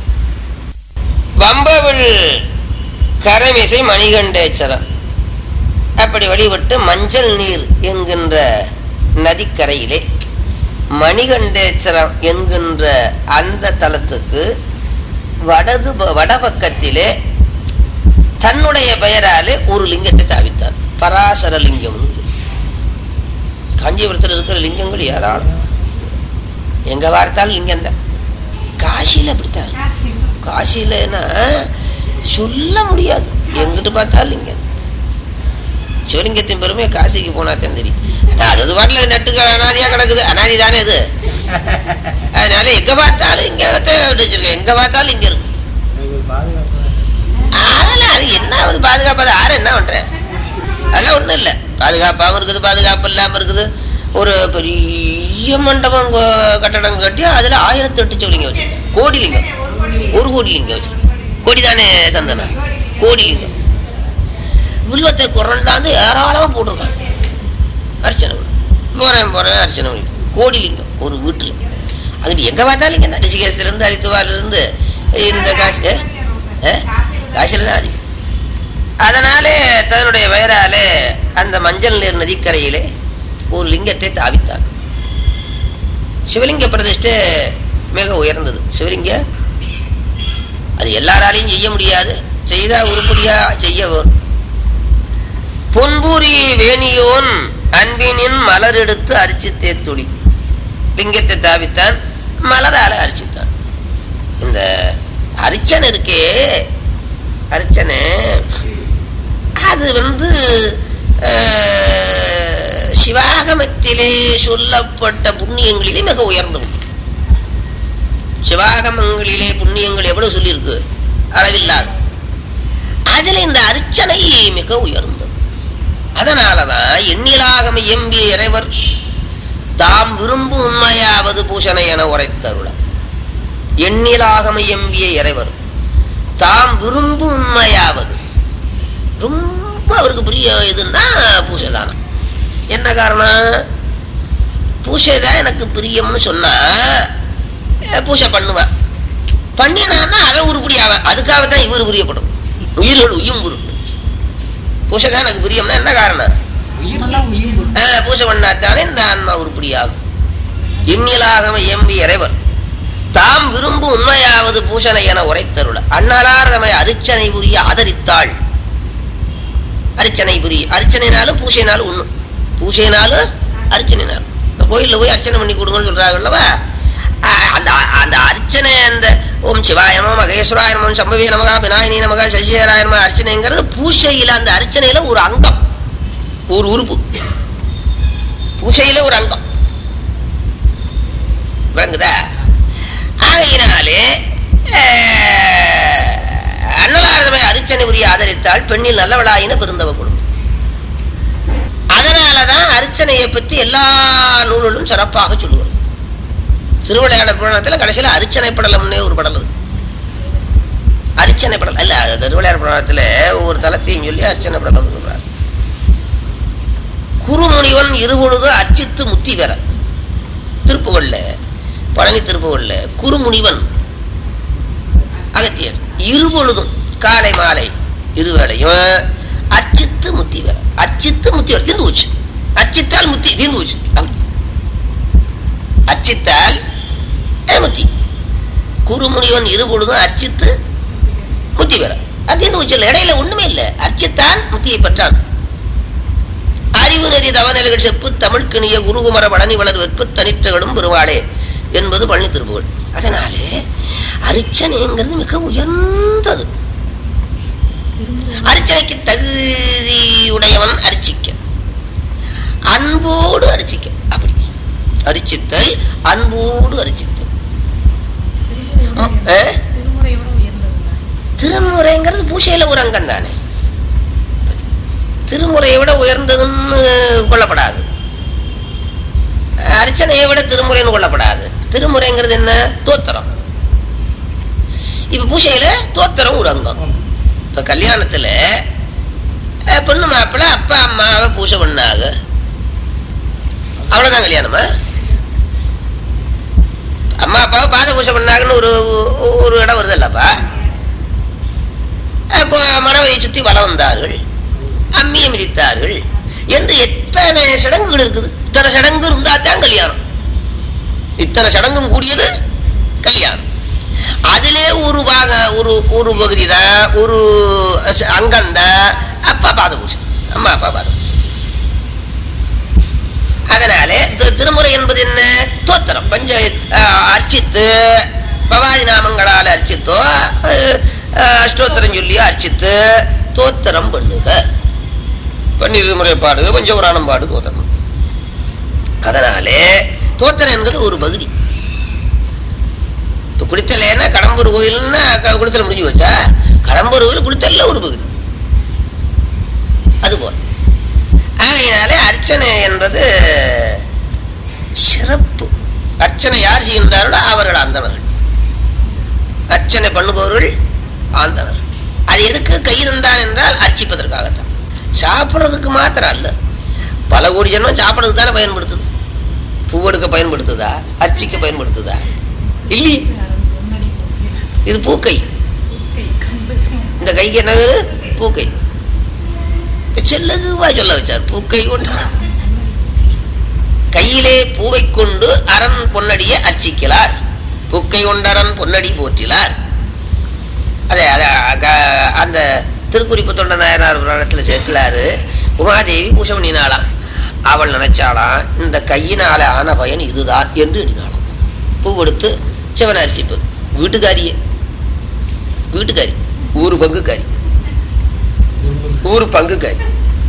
வம்பவில் கரமிசை மணிகண்டேச்சரம் அப்படி வழிபட்டு மஞ்சள் நீர் என்கின்ற நதிக்கரையிலே மணிகண்டேச்சரம் என்கின்ற அந்த தலத்துக்கு வடது ப- வடபக்கத்திலே தன்னுடைய பெயராலே ஒரு லிங்கத்தை தாவித்தார் பராசர லிங்கம் காஞ்சிபுரத்தில் இருக்கிற லிங்கங்கள் ஏராளம் எங்க பார்த்தாலும் லிங்கம் தான் காசியில அப்படித்தான் காசியிலன்னா சொல்ல முடியாது எங்கிட்டு பார்த்தாலும் லிங்கம் சிவலிங்கத்தின் பெருமை காசிக்கு போனா தான் தெரியும் ஆனா அது பாட்டுல நட்டு அனாதியா கிடக்குது அனாதி தானே இது அதனால எங்க பார்த்தாலும் இங்க வச்சிருக்கேன் எங்க பார்த்தாலும் இங்க இருக்கு அதெல்லாம் அது என்ன வந்து பாதுகாப்பாத யாரும் என்ன பண்றேன் அதெல்லாம் ஒண்ணும் இல்ல பாதுகாப்பாவும் இருக்குது பாதுகாப்பு இல்லாம இருக்குது ஒரு பெரிய மண்டபம் கொ- கட்டடம் கட்டி அதுல ஆயிரத்தி எட்டு சிவலிங்கம் வச்சிருக்கேன் கோடி லிங்கம் ஒரு கோடி லிங்கம் வச்சிருக்கேன் கோடி தானே சந்தனம் கோடி லிங்கம் வில்வத்தை குரண்டாந்து ஏராளமா போட்டிருக்காங்க அர்ச்சனை பண்ணு. போறேன் போறேன் அர்ச்சனை பண்ணி கோடி லிங்கம் ஒரு வீட்டுல அங்கிட்டு எங்க பார்த்தாலும் இங்க தான் ரிஷிகேசத்துல இருந்து ஹரித்துவார்ல இருந்து இந்த காசி ஏ? ஏ? காசியில தான் அதிகம் அதனாலே தன்னுடைய பெயராலே அந்த மஞ்சள் நீர் நதிக்கரையிலே ஒரு லிங்கத்தை தாவித்தார் சிவலிங்க பிரதிஷ்டை மிக உயர்ந்தது சிவலிங்க அது எல்லாராலையும் செய்ய முடியாது செய்தா உருப்படியா செய்ய வேணும் பொன்பூரி வேணியோன் அன்பினின் மலர் எடுத்து அரிச்சித்தே துளி லிங்கத்தை தாவித்தான் மலரால அரிச்சித்தான் இந்த அரிச்சனை இருக்கே அர்ச்சனை அது வந்து அஹ், சிவாகமத்திலே சொல்லப்பட்ட புண்ணியங்களிலே மிக உயர்ந்தது சிவாகமங்களிலே புண்ணியங்கள் எவ்வளவு சொல்லியிருக்கு அளவில்லாது அதுல இந்த அர்ச்சனை மிக உயர்ந்தது அதனாலதான் எண்ணிலாகம எம்பிய இறைவர் தாம் விரும்பும் உண்மையாவது பூஷணை என உரைத்தருள எண்ணிலாகம எம்பிய இறைவர் தாம் விரும்பும் உண்மையாவது ரொம்ப அவருக்கு பிரிய இதுன்னா பூசை தானம் என்ன காரணம் பூசை தான் எனக்கு பிரியம்னு சொன்னா அஹ், பூசை பண்ணுவேன் பண்ணினான்னா அவன் உருப்படி அவன் அதுக்காக தான் இவர் பிரியப்படும் உயிர்கள் உயும் உருப்பு பூசை தான் எனக்கு பிரியம்னா என்ன காரணம் அஹ், பூசை பண்ணாத்தானே இந்த ஆன்மா உருப்படியாகும் எண்ணிலாகம எம்பி இறைவர் தாம் விரும்பும் உண்மையாவது பூஷணை என உரைத்தருள அண்ணலார் தம்மை அரிச்சனை புரிய ஆதரித்தாள் அர்ச்சனை புரிய அர்ச்சனைனாலும் பூசைனாலும் ஒண்ணு பூசைனாலும் அர்ச்சனைனாலும் இந்த கோயில்ல போய் அர்ச்சனை பண்ணி கொடுங்கன்னு சொல்றாங்கல்லவா ஆஹ் அந்த அந்த அர்ச்சனை அந்த ஓம் சிவாயமோ மகேஸ்வராயனமோ சம்பவி நமகா விநாயகி நமகா சசிகராயனமோ அர்ச்சனைங்கிறது பூசையில அந்த அர்ச்சனையில ஒரு அங்கம் ஒரு உறுப்பு பூசையில ஒரு அங்கம் விளங்குதா ஆகையினாலே அஹ், அன்னலாரதமை அரிச்சனை உரிய ஆதரித்தால் பெண்ணில் நல்லவளாயின பெருந்தவ கொடுத்து அதனாலதான் அர்ச்சனையை பத்தி எல்லா நூல்களும் சிறப்பாக சொல்லுவார் திருவிளையாட புராணத்துல கடைசியில அர்ச்சனை படலம்னே ஒரு படல் இருக்கு அர்ச்சனை படல் அல்ல திருவிளையாட புராணத்துல ஒவ்வொரு தலத்தையும் சொல்லி அர்ச்சனை படலம் சொல்றார் குருமுனிவன் இருபொழுது அர்ச்சித்து முத்தி பெற திருப்புகள்ல பழனி திருப்புகள்ல குருமுனிவன் அகத்தியர் இருபொழுதும் காலை மாலை இருவேளையும் அர்ச்சித்து முத்தி பெற அர்ச்சித்து முத்தி பெற தீர்ந்து போச்சு அர்ச்சித்தால் முத்தி தீர்ந்து போச்சு அப்படி. அர்ச்சித்தால் அஹ் முத்தி குருமுனிவன் இருபொழுதும் அர்ச்சித்து முத்தி பெற அது இந்த உச்சல் இடையில ஒண்ணுமே இல்லை அர்ச்சித்தான் முத்தியை பெற்றான் அறிவு நெறி தவநிலைகள் செப்பு தமிழ்கிணிய குருகுமர பழனி வளர் வெற்பு தனிற்றகளும் பெருவாளே என்பது பழனி திருப்புகள் அதனாலே அர்ச்சனைங்கிறது மிக உயர்ந்தது அர்ச்சனைக்கு தகுதியுடையவன் அர்ச்சிக்க அன்போடு அர்ச்சிக்க அப்படி அரிச்சித்தல் அன்போடு அரிச்சித்தல் திருமுறை ஆ? திருமுறை விட உயர்ந்ததுதான் திருமுறைங்கிறது பூசையில ஒரு அங்கம் தானே திருமுறையை விட உயர்ந்ததுன்னு கொள்ளப்படாது அர்ச்சனையை விட திருமுறைன்னு கொள்ளப்படாது திருமுறைங்கிறது என்ன தோத்திரம் இப்ப பூசையில தோத்திரம் ஒரு அங்கம் இப்ப கல்யாணத்துல அஹ், பொண்ணு மாப்பிள்ள அப்பா அம்மாவை பூசை பண்ணாங்க அவ்வளவுதான் கல்யாணமா அம்மா அப்பாவை பாத பூசை பண்ணாங்கன்னு ஒரு ஒரு இடம் வருது இல்லப்பா அப்போ மனைவியை சுத்தி வலம் வந்தார்கள் அம்மியை மிதித்தார்கள் என்று எத்தனை சடங்குகள் இருக்குது இத்தனை சடங்கு இருந்தா தான் கல்யாணம் இத்தனை சடங்கும் கூடியது கல்யாணம் அதிலே ஒரு பாக ஒரு ஒரு பகுதி தான் ஒரு அங்கம் தான் அப்பா பாத பூசை அம்மா அப்பா பாத பூசை அதனாலே தி- திருமுறை என்பது என்ன தோத்திரம் பஞ்ச அஹ், அர்ச்சித்து பவாதி நாமங்களால் அர்ச்சித்தோ அஹ், அஹ், அஷ்டோத்திரம் சொல்லியோ அர்ச்சித்து தோத்திரம் பண்ணுக பன்னிரு முறை பாடுக பஞ்சபுராணம் பாடு தோத்திரம் அதனாலே தோத்திரம் என்பது ஒரு பகுதி இப்ப குளித்தலைன்னா கடம்பூர் கோயில்னா க- குளித்தல் முடிஞ்சு வச்சா கடம்பூர் கோயில் குளித்தல்ல ஒரு பகுதி அதுபோல் ஆகையினாலே அர்ச்சனை என்பது சிறப்பு அர்ச்சனை யார் செய்கின்றார்களோ அவர்கள் அந்தணர்கள் அர்ச்சனை பண்ணுபவர்கள் ஆந்தனர் அது எதுக்கு கை தந்தான் என்றால் அர்ச்சிப்பதற்காகத்தான் சாப்பிடுறதுக்கு மாத்திரம் அல்ல பல கோடி ஜென்மம் சாப்பிடுறதுக்கு தானே பயன்படுத்துது பூவெடுக்க பயன்படுத்துதா அர்ச்சிக்க பயன்படுத்துதா இல்லை முன்னாடி போக்கி இது பூக்கை கை கம்பு இந்த கைக்கு என்ன பேரு? பூக்கை செல்லதுவா சொல்ல வச்சார் பூக்கை கொண்டு கையிலே பூவை கொண்டு அரண் பொன்னடியை அர்ச்சிக்கலார் பூக்கை கொண்டரன் பொன்னடி போற்றிலார் அதே அத அக- அந்த திருக்குறிப்பு தொண்ட நாயனார் புராணத்துல சேர்க்கலாரு உமாதேவி பூசை பண்ணினாளாம் அவள் நினைச்சாளாம் இந்த கையினால ஆன பயன் இதுதான் என்று எண்ணினாளாம் பூ கொடுத்து சிவனை அரிசிப்பது வீட்டுக்காரியே வீட்டுக்காரி ஊரு பங்குக்காரி ஊரு பங்குக்காரி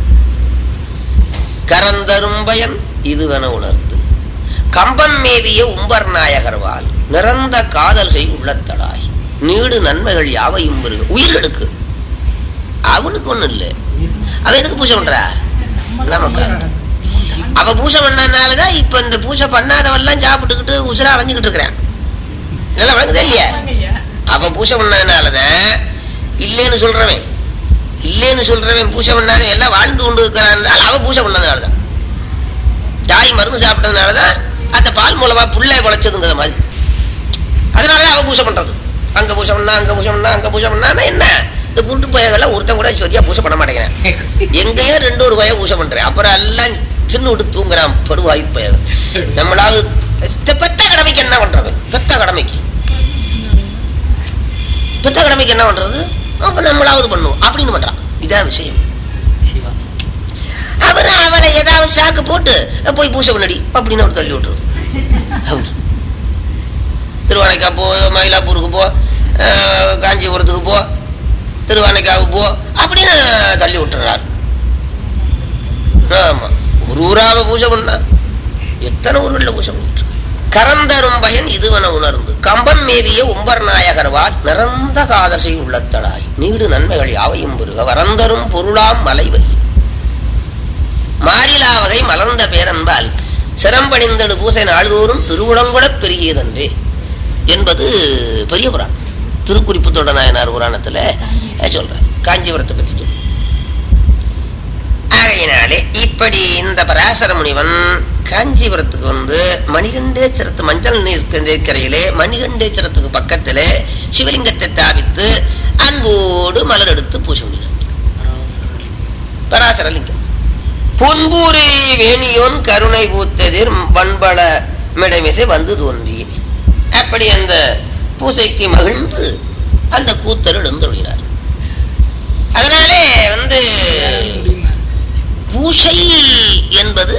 கரந்தரும் பயன் இதுவென உணர்ந்து கம்பன் மேவிய உம்பர் நாயகர்வால் நிறந்த காதல் செய் உள்ளத்தடாய் நீடு நன்மைகள் யாவையும் பெருக உயிர்களுக்கு அவனுக்கு ஒண்ணு இல்ல அவ எதுக்கு பூஜை பண்றா நமக்கு அவ பூஜை பண்ணனாலதான் இப்ப இந்த பூஜை பண்ணாதவெல்லாம் சாப்பிட்டுக்கிட்டு உசுரா அலைஞ்சுக்கிட்டு இருக்கிறான் நல்லா வழங்குதா இல்லையா ஐயா அவ பூஜை பண்ணதுனாலதான் இல்லைன்னு சொல்றவன் இல்லைன்னு சொல்றவன் பூஜை பண்ணாதவன் எல்லாம் வாழ்ந்து கொண்டு இருக்கிறான் அவ பூஜை பண்ணதுனாலதான் தாய் மருந்து சாப்பிட்டதுனாலதான் அந்த பால் மூலமா புள்ளை முளைச்சதுங்கிற மாதிரி அதனாலதான் அவ பூஜை பண்றது அங்க பூஜை பண்ணா அங்க பூஜை பண்ணா அங்க பூஜை பண்ணா என்ன இந்த குண்டு பயங்களை ஒருத்தன் கூட சரியா பூஜை பண்ண மாட்டேங்கிறேன் எங்கேயோ ரெண்டு ஒரு பய பூஜை பண்றேன் அப்புறம் எல்லாம் சின்ன விட்டு தூங்குறான் படுவாய் பய நம்மளாவது பெத்த கடமைக்கு என்ன பண்றது பெத்த கடமைக்கு பெத்த கடமைக்கு என்ன பண்றது அப்ப நம்மளாவது பண்ணுவோம் அப்படின்னு பண்றான் இதான் விஷயம் அவர் அவளை ஏதாவது சாக்கு போட்டு போய் பூசை பண்ணடி அப்படின்னு அவர் தள்ளி விட்டுருது அவர் திருவானைக்கா போ மயிலாப்பூருக்கு போ அஹ், காஞ்சிபுரத்துக்கு போ திருவானைக்காவுக்கு போ அப்படின்னு தள்ளி விட்டுறாரு ஆமா ஒரு ஊராவ பூஜை பண்ணா எத்தனை ஊர்களில் பூஜை பண்ணிட்டு இருக்கா? கரந்தரும் பயன் இதுவென உணர்ந்து கம்பம் மேவிய உம்பர் நாயகர்வால் நிறந்த காதசை உள்ளத்தடாய் நீடு நன்மைகள் யாவையும் பெருக வரந்தரும் பொருளாம் மலைவல்லி மாறிலா வகை மலர்ந்த பேரன்பால் சிரம்பணிந்தடு பூசை நாள்தோறும் திருவுளங்குளப் பெருகியதன்றே என்பது பெரிய புராணம் திருக்குறிப்பு தொண்ட நாயனார் புராணத்துல அஹ், சொல்றேன் காஞ்சிபுரத்தை பத்தி சொல்றேன் ஆகையினாலே இப்படி இந்த பராசர முனிவன் காஞ்சிபுரத்துக்கு வந்து மணிகண்டேச்சரத்து மஞ்சள் நீர் கரையிலே மணிகண்டேச்சரத்துக்கு பக்கத்திலே சிவலிங்கத்தை தாவித்து அன்போடு மலர் எடுத்து பூஜை பண்ணினான் பராசர லிங்கம் பொன்பூரி வேணியோன் கருணை பூத்ததிர் வன்பள மிடமிசை வந்து தோன்றி அப்படி அந்த பூசைக்கு மகிழ்ந்து அந்த கூத்தர் எழுந்தொழினார் அதனாலே வந்து பூசை என்பது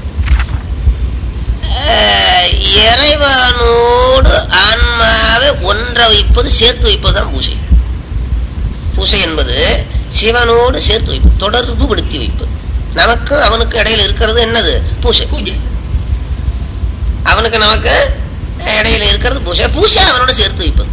அஹ், இறைவனோடு ஆன்மாவை ஒன்ற வைப்பது சேர்த்து வைப்பதுதான் பூசை பூசை என்பது சிவனோடு சேர்த்து வைப்பது தொடர்பு படுத்தி வைப்பது நமக்கும் அவனுக்கு இடையில இருக்கிறது என்னது பூசை பூஜை அவனுக்கு நமக்கு இடையில இருக்கிறது பூசை பூசை அவனோட சேர்த்து வைப்பது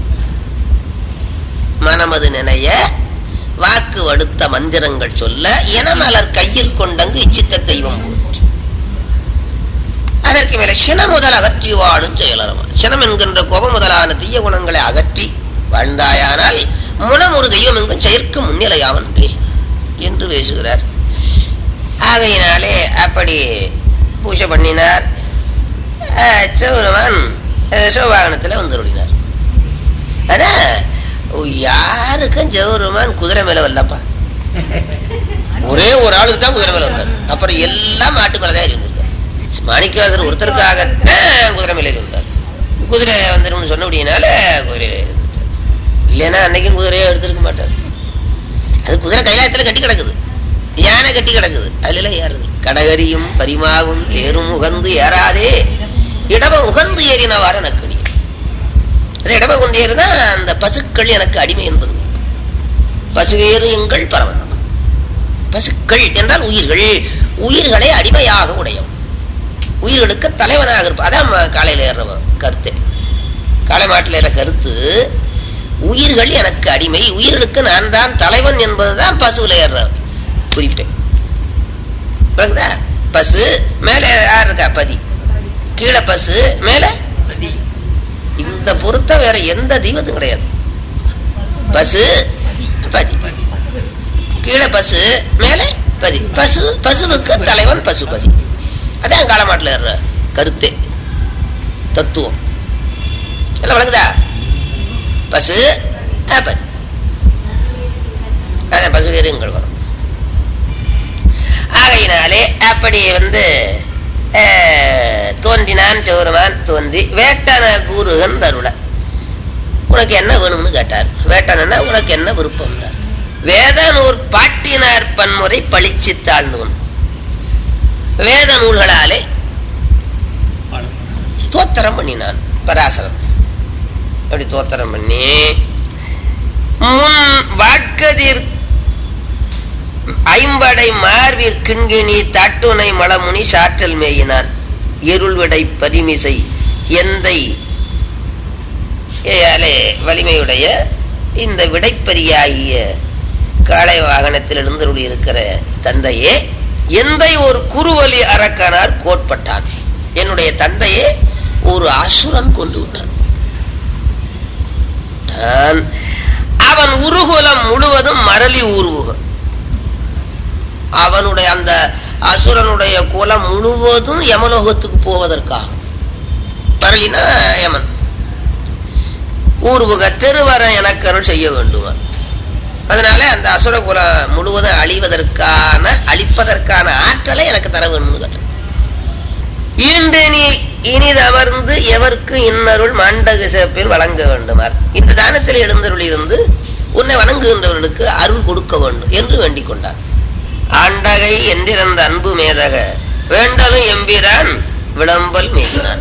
மனமது நினைய வாக்கு வடுத்த மந்திரங்கள் சொல்ல இனமலர் கையில் கொண்டங்கு இச்சித்த தெய்வம் போற்றி அதற்கு மேல சின முதல் அகற்றி வாழும் செயலரமா சினம் என்கின்ற கோபம் முதலான தீய குணங்களை அகற்றி வாழ்ந்தாயானால் முனம் ஒரு தெய்வம் எங்கும் செயற்கு முன்னிலையாவன்றே என்று பேசுகிறார் ஆகையினாலே அப்படி பூஜை பண்ணினார் அஹ், சிவபெருமான் அஹ், சிவவாகனத்துல வந்துருடினார் ஆனா யாருக்கும் சிவபெருமான் குதிரை மேல வரலப்பா ஒரே ஒரு ஆளுக்கு தான் குதிரை மேல வந்தார் அப்புறம் எல்லாம் மாட்டு மேலதான் ஏறி வந்திருக்கார் மாணிக்கவாசர் ஒருத்தருக்காகத்தான் குதிரை மேல ஏறி வந்தார் குதிரை வந்துடும் சொன்ன அப்படின்னால குதிரை ஏறி வந்துட்டார். இல்லைன்னா அன்னைக்கும் குதிரையே எடுத்திருக்க மாட்டார் அது குதிரை கைலாயத்துல கட்டி கிடக்குது யானை கட்டி கிடக்குது அதுல ஏறுது கடகரியும் பரிமாவும் தேரும் உகந்து ஏறாதே இடம உகந்து ஏறினவாறு எனக்கு அடி அது இடம கொண்டு ஏறுதான் அந்த பசுக்கள் எனக்கு அடிமை என்பது பசுவேறு எங்கள் பரவன் பசுக்கள் என்றால் உயிர்கள் உயிர்களை அடிமையாக உடையவன் உயிர்களுக்கு தலைவனாக இருப்பான் அதான் ம- காலையில ஏற கருத்து காளை மாட்டில் ஏற கருத்து உயிர்கள் எனக்கு அடிமை உயிர்களுக்கு நான் தான் தலைவன் என்பதுதான் பசுவில் ஏற குறிப்பே விளங்குதா பசு மேல யார் இருக்கா பதி கீழே பசு மேல பதி இந்த பொருத்தம் வேற எந்த தெய்வத்தும் கிடையாது பசு பதி கீழே பசு மேல பதி பசு பசுவுக்கு தலைவன் பசுபதி அதான் காலமாட்டில் ஏறுற கருத்தே தத்துவம் எல்லாம் விளங்குதா பசு அஹ், பதி அதான் பசு வேறு எங்கள் வரும் ஆகையினாலே அப்படி வந்து அஹ், தோன்றினான் சிவருமான் தோன்றி வேட்டன கூறுகன் தருள உனக்கு என்ன வேணும்னு கேட்டார் வேட்டனா உனக்கு என்ன விருப்பம் வேதநூர் பாட்டினார் பன்முறை பளிச்சு தாழ்ந்தவன் வேத நூல்களாலே தோத்திரம் பண்ணினான் பராசரன் அப்படி தோத்திரம் பண்ணி முன் வாட்கதிர் ஐம்படை மார்பிற் கிண்கிணி தாட்டுனை மலமுனி சாற்றல் மேயினான் இருள்விடை பரிமிசை எந்தை ஏயாலே வலிமையுடைய இந்த விடைப்பரியாகிய காளை வாகனத்தில் எழுந்தருளி இருக்கிற தந்தையே எந்தை ஒரு குறுவலி அரக்கனார் கோட்பட்டான் என்னுடைய தந்தையே ஒரு அசுரன் கொண்டு விட்டான் தான் அவன் உருகுலம் முழுவதும் மரளி ஊர்வுகம் அவனுடைய அந்த அசுரனுடைய குலம் முழுவதும் யமலோகத்துக்கு போவதற்காக பரளினா யமன் ஊர்வுக திருவர எனக்கு அருள் செய்ய வேண்டுமா அதனால அந்த அசுர குலம் முழுவதும் அழிவதற்கான அழிப்பதற்கான ஆற்றலை எனக்கு தர வேணும்னு கேட்டேன் இன்று நீ இனிதமர்ந்து எவருக்கு இன்னருள் மாண்டக சிறப்பில் வழங்க வேண்டுமார் இந்த தானத்தில் எழுந்தருள் இருந்து உன்னை வணங்குகின்றவர்களுக்கு அருள் கொடுக்க வேண்டும் என்று வேண்டிக் கொண்டார் ஆண்டகை என்றிருந்த அன்பு மேதக வேண்டலும் எம்பிரான் விளம்பல் மேலினான்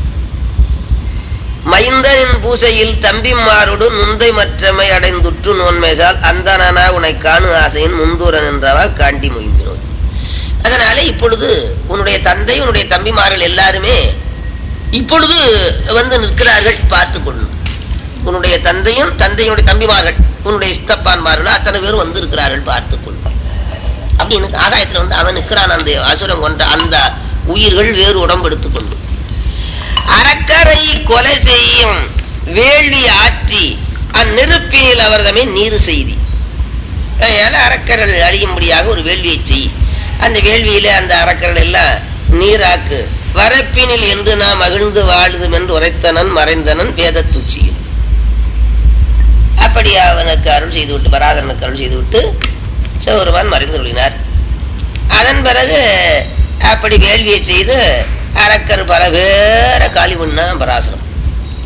மைந்தனின் பூசையில் தம்பிமாரோடு நுந்தை மற்றமை அடைந்துற்று நோன்மைசால் அந்தனா உனை காணு ஆசையின் முந்தூரன் என்றவால் காண்டி மொழிகிறோம் அதனால இப்பொழுது உன்னுடைய தந்தை உன்னுடைய தம்பிமார்கள் எல்லாருமே இப்பொழுது வந்து நிற்கிறார்கள் பார்த்து கொண்டு உன்னுடைய தந்தையும் தந்தையினுடைய தம்பிமார்கள் உன்னுடைய சித்தப்பான்மார்கள் அத்தனை பேரும் வந்து இருக்கிறார்கள் பார்த்து கொண்டு அப்படின்னு ஆகாயத்துல வந்து அவன் நிற்கிறான் அந்த அசுரம் கொன்ற அந்த உயிர்கள் வேறு உடம்பு எடுத்துக்கொண்டு அறக்கரை கொலை செய்யும் வேள்வி ஆற்றி அந்நெருப்பினில் அவர்தமே நீர் செய்தி அதனால அறக்கர்கள் அழியும்படியாக ஒரு வேள்வியை செய் அந்த வேள்வியில அந்த அறக்கர்கள் எல்லாம் நீராக்கு வரப்பினில் என்று நாம் மகிழ்ந்து வாழுதும் என்று உரைத்தனன் மறைந்தனன் வேதத்துச்சியில் அப்படி அவனுக்கு அருள் செய்து விட்டு பராதரனுக்கு அருள் செய்து விட்டு சிவபெருமான் மறைந்து கொள்ளினார் அதன் பிறகு அப்படி வேள்வியை செய்து அரக்கர் பல பேர காலி பண்ணான் பராசரம்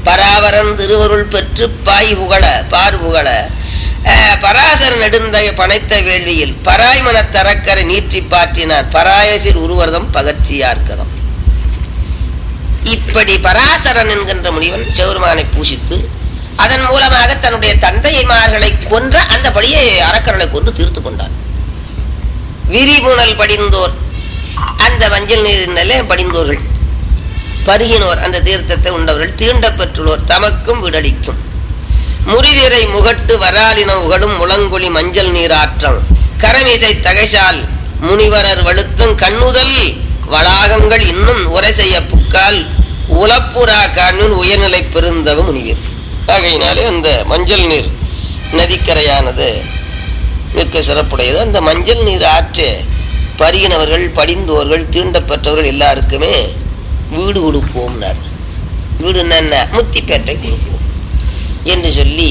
பராவரன் திருவருள் பெற்று பாய் புகழ பார் புகழ அஹ், பராசர நெடுந்தகை பனைத்த வேள்வியில் பராய்மன தரக்கரை நீற்றி பாற்றினார் பராயசில் உருவர்தம் பகர்ச்சியார்க்கதம் இப்படி பராசரன் என்கின்ற முனிவன் சிவருமானை பூசித்து அதன் மூலமாக தன்னுடைய தந்தையமார்களை கொன்ற அந்த படியை அரக்கர்களை கொண்டு தீர்த்து கொண்டார் விரிபுணல் படிந்தோர் அந்த மஞ்சள் நீரினாலே படிந்தோர்கள் பருகினோர் அந்த தீர்த்தத்தை உண்டவர்கள் தீண்டப் பெற்றுள்ளோர் தமக்கும் விடளிக்கும் முறிதிரை முகட்டு வராலினம் உகடும் முழங்கொழி மஞ்சள் நீராற்றம் கரமிசை தகைசால் முனிவரர் வழுத்தும் கண்ணுதல் வளாகங்கள் இன்னும் உரை செய்ய புக்கால் உலப்புரா காணின் உயர்நிலை பெருந்தவ முனிவர் ஆகையினாலே அந்த மஞ்சள் நீர் நதிக்கரையானது மிக்க சிறப்புடையது அந்த மஞ்சள் நீர் ஆற்று பருகினவர்கள் படிந்தோர்கள் தீண்டப்பெற்றவர்கள் எல்லாருக்குமே வீடு கொடுப்போம்னார் வீடு என்ன முத்திப்பேட்டை கொடுப்போம் என்று சொல்லி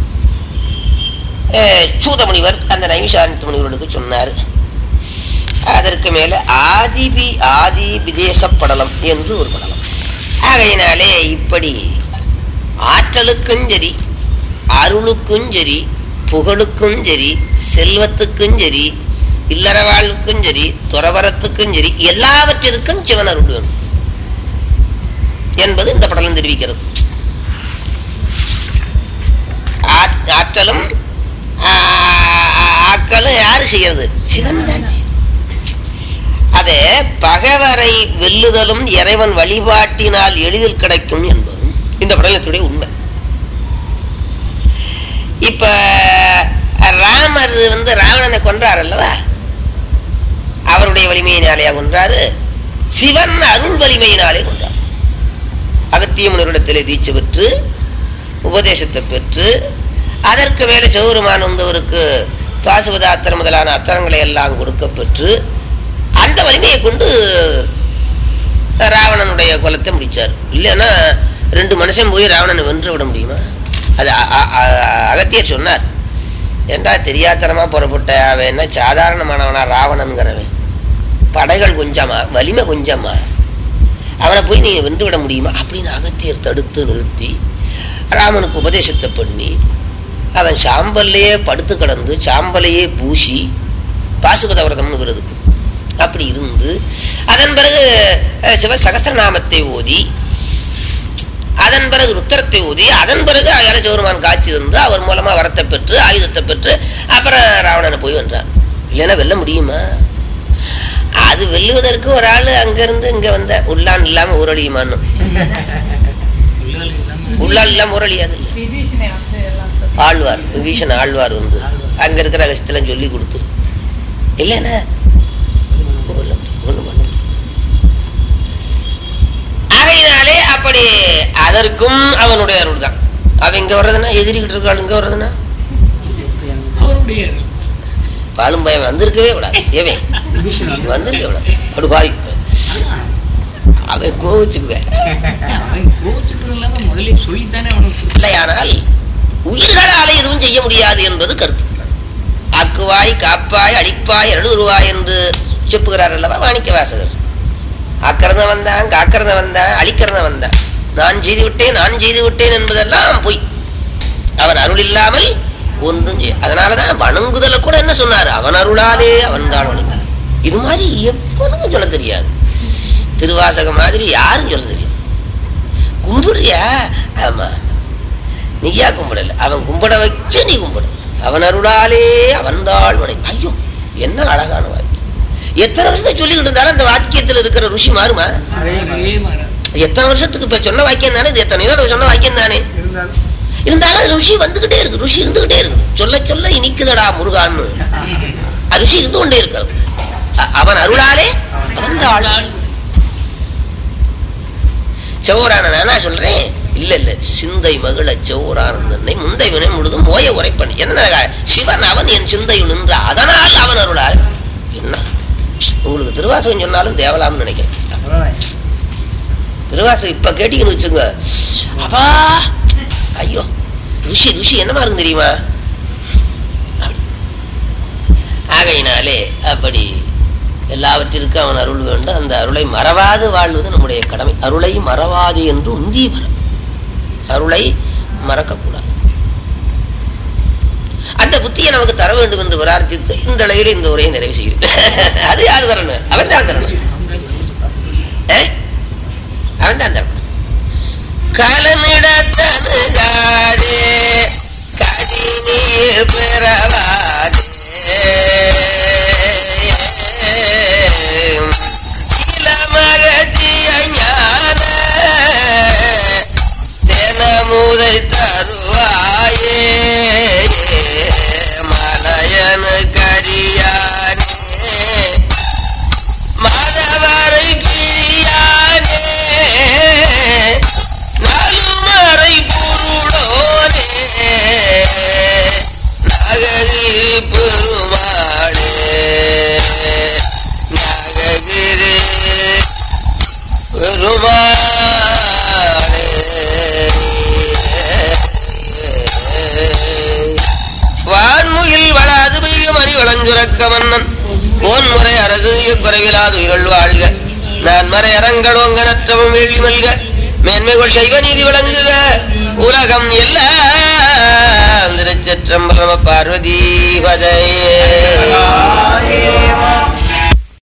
அஹ், சூதமுனிவர் அந்த நைமிஷானத்து முனிவர்களுக்கு சொன்னார் அதற்கு மேல ஆதிபி ஆதி விதேச படலம் என்று ஒரு படலம் ஆகையினாலே இப்படி ஆற்றலுக்கும் சரி அருளுக்கும் சரி புகழுக்கும் சரி செல்வத்துக்கும் சரி இல்லற வாழ்வுக்கும் சரி துறவரத்துக்கும் சரி எல்லாவற்றிற்கும் சிவன் அருள் வேணும் என்பது இந்த படலம் தெரிவிக்கிறது ஆ- ஆற்றலும் ஆ- ஆக்கலும் யாரு செய்யறது சிவன் தான் செய்யும். அது பகைவரை வெல்லுதலும் இறைவன் வழிபாட்டினால் எளிதில் கிடைக்கும் என்பதும் இந்த படலத்துடைய உண்மை இப்ப ராமர் வந்து ராவணனை கொன்றார் அல்லவா அவருடைய வலிமையினாலே கொன்றாரு சிவன் அருள் வலிமையினாலே கொன்றார் அகத்திய முனிவரிடத்திலே தீட்சை பெற்று உபதேசத்தை பெற்று அதற்கு மேலே சிவபெருமான் வந்தவருக்கு பாசுபத அத்தரம் முதலான அத்தரங்களை எல்லாம் கொடுக்க பெற்று அந்த வலிமையை கொண்டு ராவணனுடைய குலத்தை முடிச்சார் இல்லைன்னா ரெண்டு மனுஷன் போய் ராவணனை வென்று விட முடியுமா அது அ- அ- அ- அகத்தியர் சொன்னார் ஏண்டா தெரியாத்தனமா புறப்பட்ட அவன் என்ன சாதாரணமானவனா ராவணன்கிறவன் படைகள் கொஞ்சமா வலிமை கொஞ்சமா அவனை போய் நீங்க வென்று விட முடியுமா அப்படின்னு அகத்தியர் தடுத்து நிறுத்தி ராமனுக்கு உபதேசத்தை பண்ணி அவன் சாம்பல்லையே படுத்து கிடந்து சாம்பலையே பூசி பாசுபத விரதம்னு விரதுக்கு அப்படி இருந்து அதன் பிறகு அஹ், சிவ சகசிரநாமத்தை ஓதி அதன் பிறகு ருத்திரத்தை ஊதி அதன் பிறகு அயல சிவருமான் காட்சி இருந்து அவர் மூலமா வரத்தை பெற்று ஆயுதத்தை பெற்று அப்புறம் ராவணனை போய் வென்றான் இல்லைன்னா வெல்ல முடியுமா அது வெல்லுவதற்கு ஒரு ஆளு அங்கிருந்து இங்க வந்த உள்ளான் இல்லாம ஊரழியுமான்னு உள்ளான் இல்லாம ஊரழியாது இல்ல விபீஷணை வந்து எல்லாம் சொல்லி ஆழ்வார் விபீஷன் ஆழ்வார் வந்து அங்க இருக்கிற ரகசியத்தெல்லாம் சொல்லி கொடுத்து இல்லைன்னா ஒண்ணும் ஒண்ணும் பண்ண முடியாது. ஆகையினாலே அப்படி அதற்கும் அவனுடைய அருள் தான் அவன் இங்க வர்றதுன்னா எதிரிக்கிட்டு இருக்காள் இங்க வர்றதுன்னா அவருடைய பாலும் பயம் வந்திருக்கவே விடாது ஏவன் வந்திருக்கவே விடாது அப்படி பாவி அவன் கோவிச்சுக்குவேன் அவன் கோச்சுக்கிறது இல்லாம முதல்ல சொல்லித்தானே அவனுக்கு இல்லையானால் உயிர்களால எதுவும் செய்ய முடியாது என்பது கருத்து ஆக்குவாய் காப்பாய் அடிப்பாய் எழுதுருவாய் என்று செப்புகிறார் அல்லவா மாணிக்க வாசகர் ஆக்கிறத வந்தான் காக்கிறத வந்தான் அழிக்கிறத வந்தான் நான் செய்து விட்டேன் நான் செய்து விட்டேன் என்பதெல்லாம் பொய் அவன் அருள் இல்லாமல் ஒன்றும் செய்ய அதனாலதான் வணங்குதல கூட என்ன சொன்னார் அவன் அருளாலே அவன் தான் வணங்கு. இது மாதிரி எப்பொழுதும் சொல்ல தெரியாது திருவாசகம் மாதிரி யாரும் சொல்ல தெரியாது கும்பிடுறியா ஆமா நீயா கும்பிடல அவன் கும்பிட வச்சு நீ கும்பிடு அவன் அருளாலே அவன்தாள் வணை ஐயோ என்ன அழகான வாக்கியம் எத்தனை வருஷத்தை சொல்லிக்கிட்டு இருந்தாலும் அந்த வாக்கியத்துல இருக்கிற ருசி மாறுமா மாறவே மாறாது எத்தனை வருஷத்துக்கு இப்ப சொன்ன வாக்கியம் தானே இது எத்தனையோ தடவை சொன்ன வாக்கியம் தானே இருந்தாலும் அது ருசி வந்துகிட்டே இருக்கு ருசி இருந்துகிட்டே இருக்கு சொல்ல சொல்ல இனிக்குதடா முருகான்னு அது ருசி இருந்து கொண்டே இருக்கிறது அ- அவன் அருளாலே அவன்தாள் செவோரான நானா சொல்றேன் இல்ல இல்ல சிந்தை மகிழ செவோரானந்தனை முந்தை வினை முழுதும் ஓய உரைப்பன் என்ன சிவன் அவன் என் சிந்தையில் நின்ற அதனால் அவன் அருளால் என்ன உங்களுக்கு திருவாசகம் சொன்னாலும் தேவலாம்னு நினைக்கிறேன் திருவாசகம் இப்ப கேட்டீங்கன்னு வச்சுங்க அப்பா ஐயோ ருஷி ருஷி என்னமா இருக்கு தெரியுமா அப்படி. ஆகையினாலே அப்படி எல்லாவற்றிற்கும் அவன் அருள் வேண்டும் அந்த அருளை மறவாது வாழ்வது நம்முடைய கடமை அருளை மறவாது என்று உந்தி வர அருளை மறக்கக்கூடாது அந்த புத்தியை நமக்கு தர வேண்டும் என்று பிரார்த்தித்து இந்த அளவில் இந்த உரையை நிறைவு செய்கிறேன் அது யாரு தரணும் அவன் தான் தரணும் ஏ? அவன் தான் தரணும் கலனிடத்தனுகாதே கதி நீர் பெறவாதே இளமகத்திய ஞான தினமுதை தருவாயே மலையனு கரியானே மாதவரை பிரியானே நாலுமறை பொருளோனே நககிரி பெருமாளே நககிரி பெருமாளே வான்முகில் வளாது பெய்ய மணி வளஞ்சுரக்க மன்னன் கோன்முறை அரசு குறைவிலாது உயிரல் வாழ்க நான் மறை அரங்கடோங்க நற்றமும் வேள்வி மல்க மேன்மைகள் சைவ நீதி விளங்குக உலகம் எல்லாம் திருச்சற்றம்பரம பார்வதி பதையே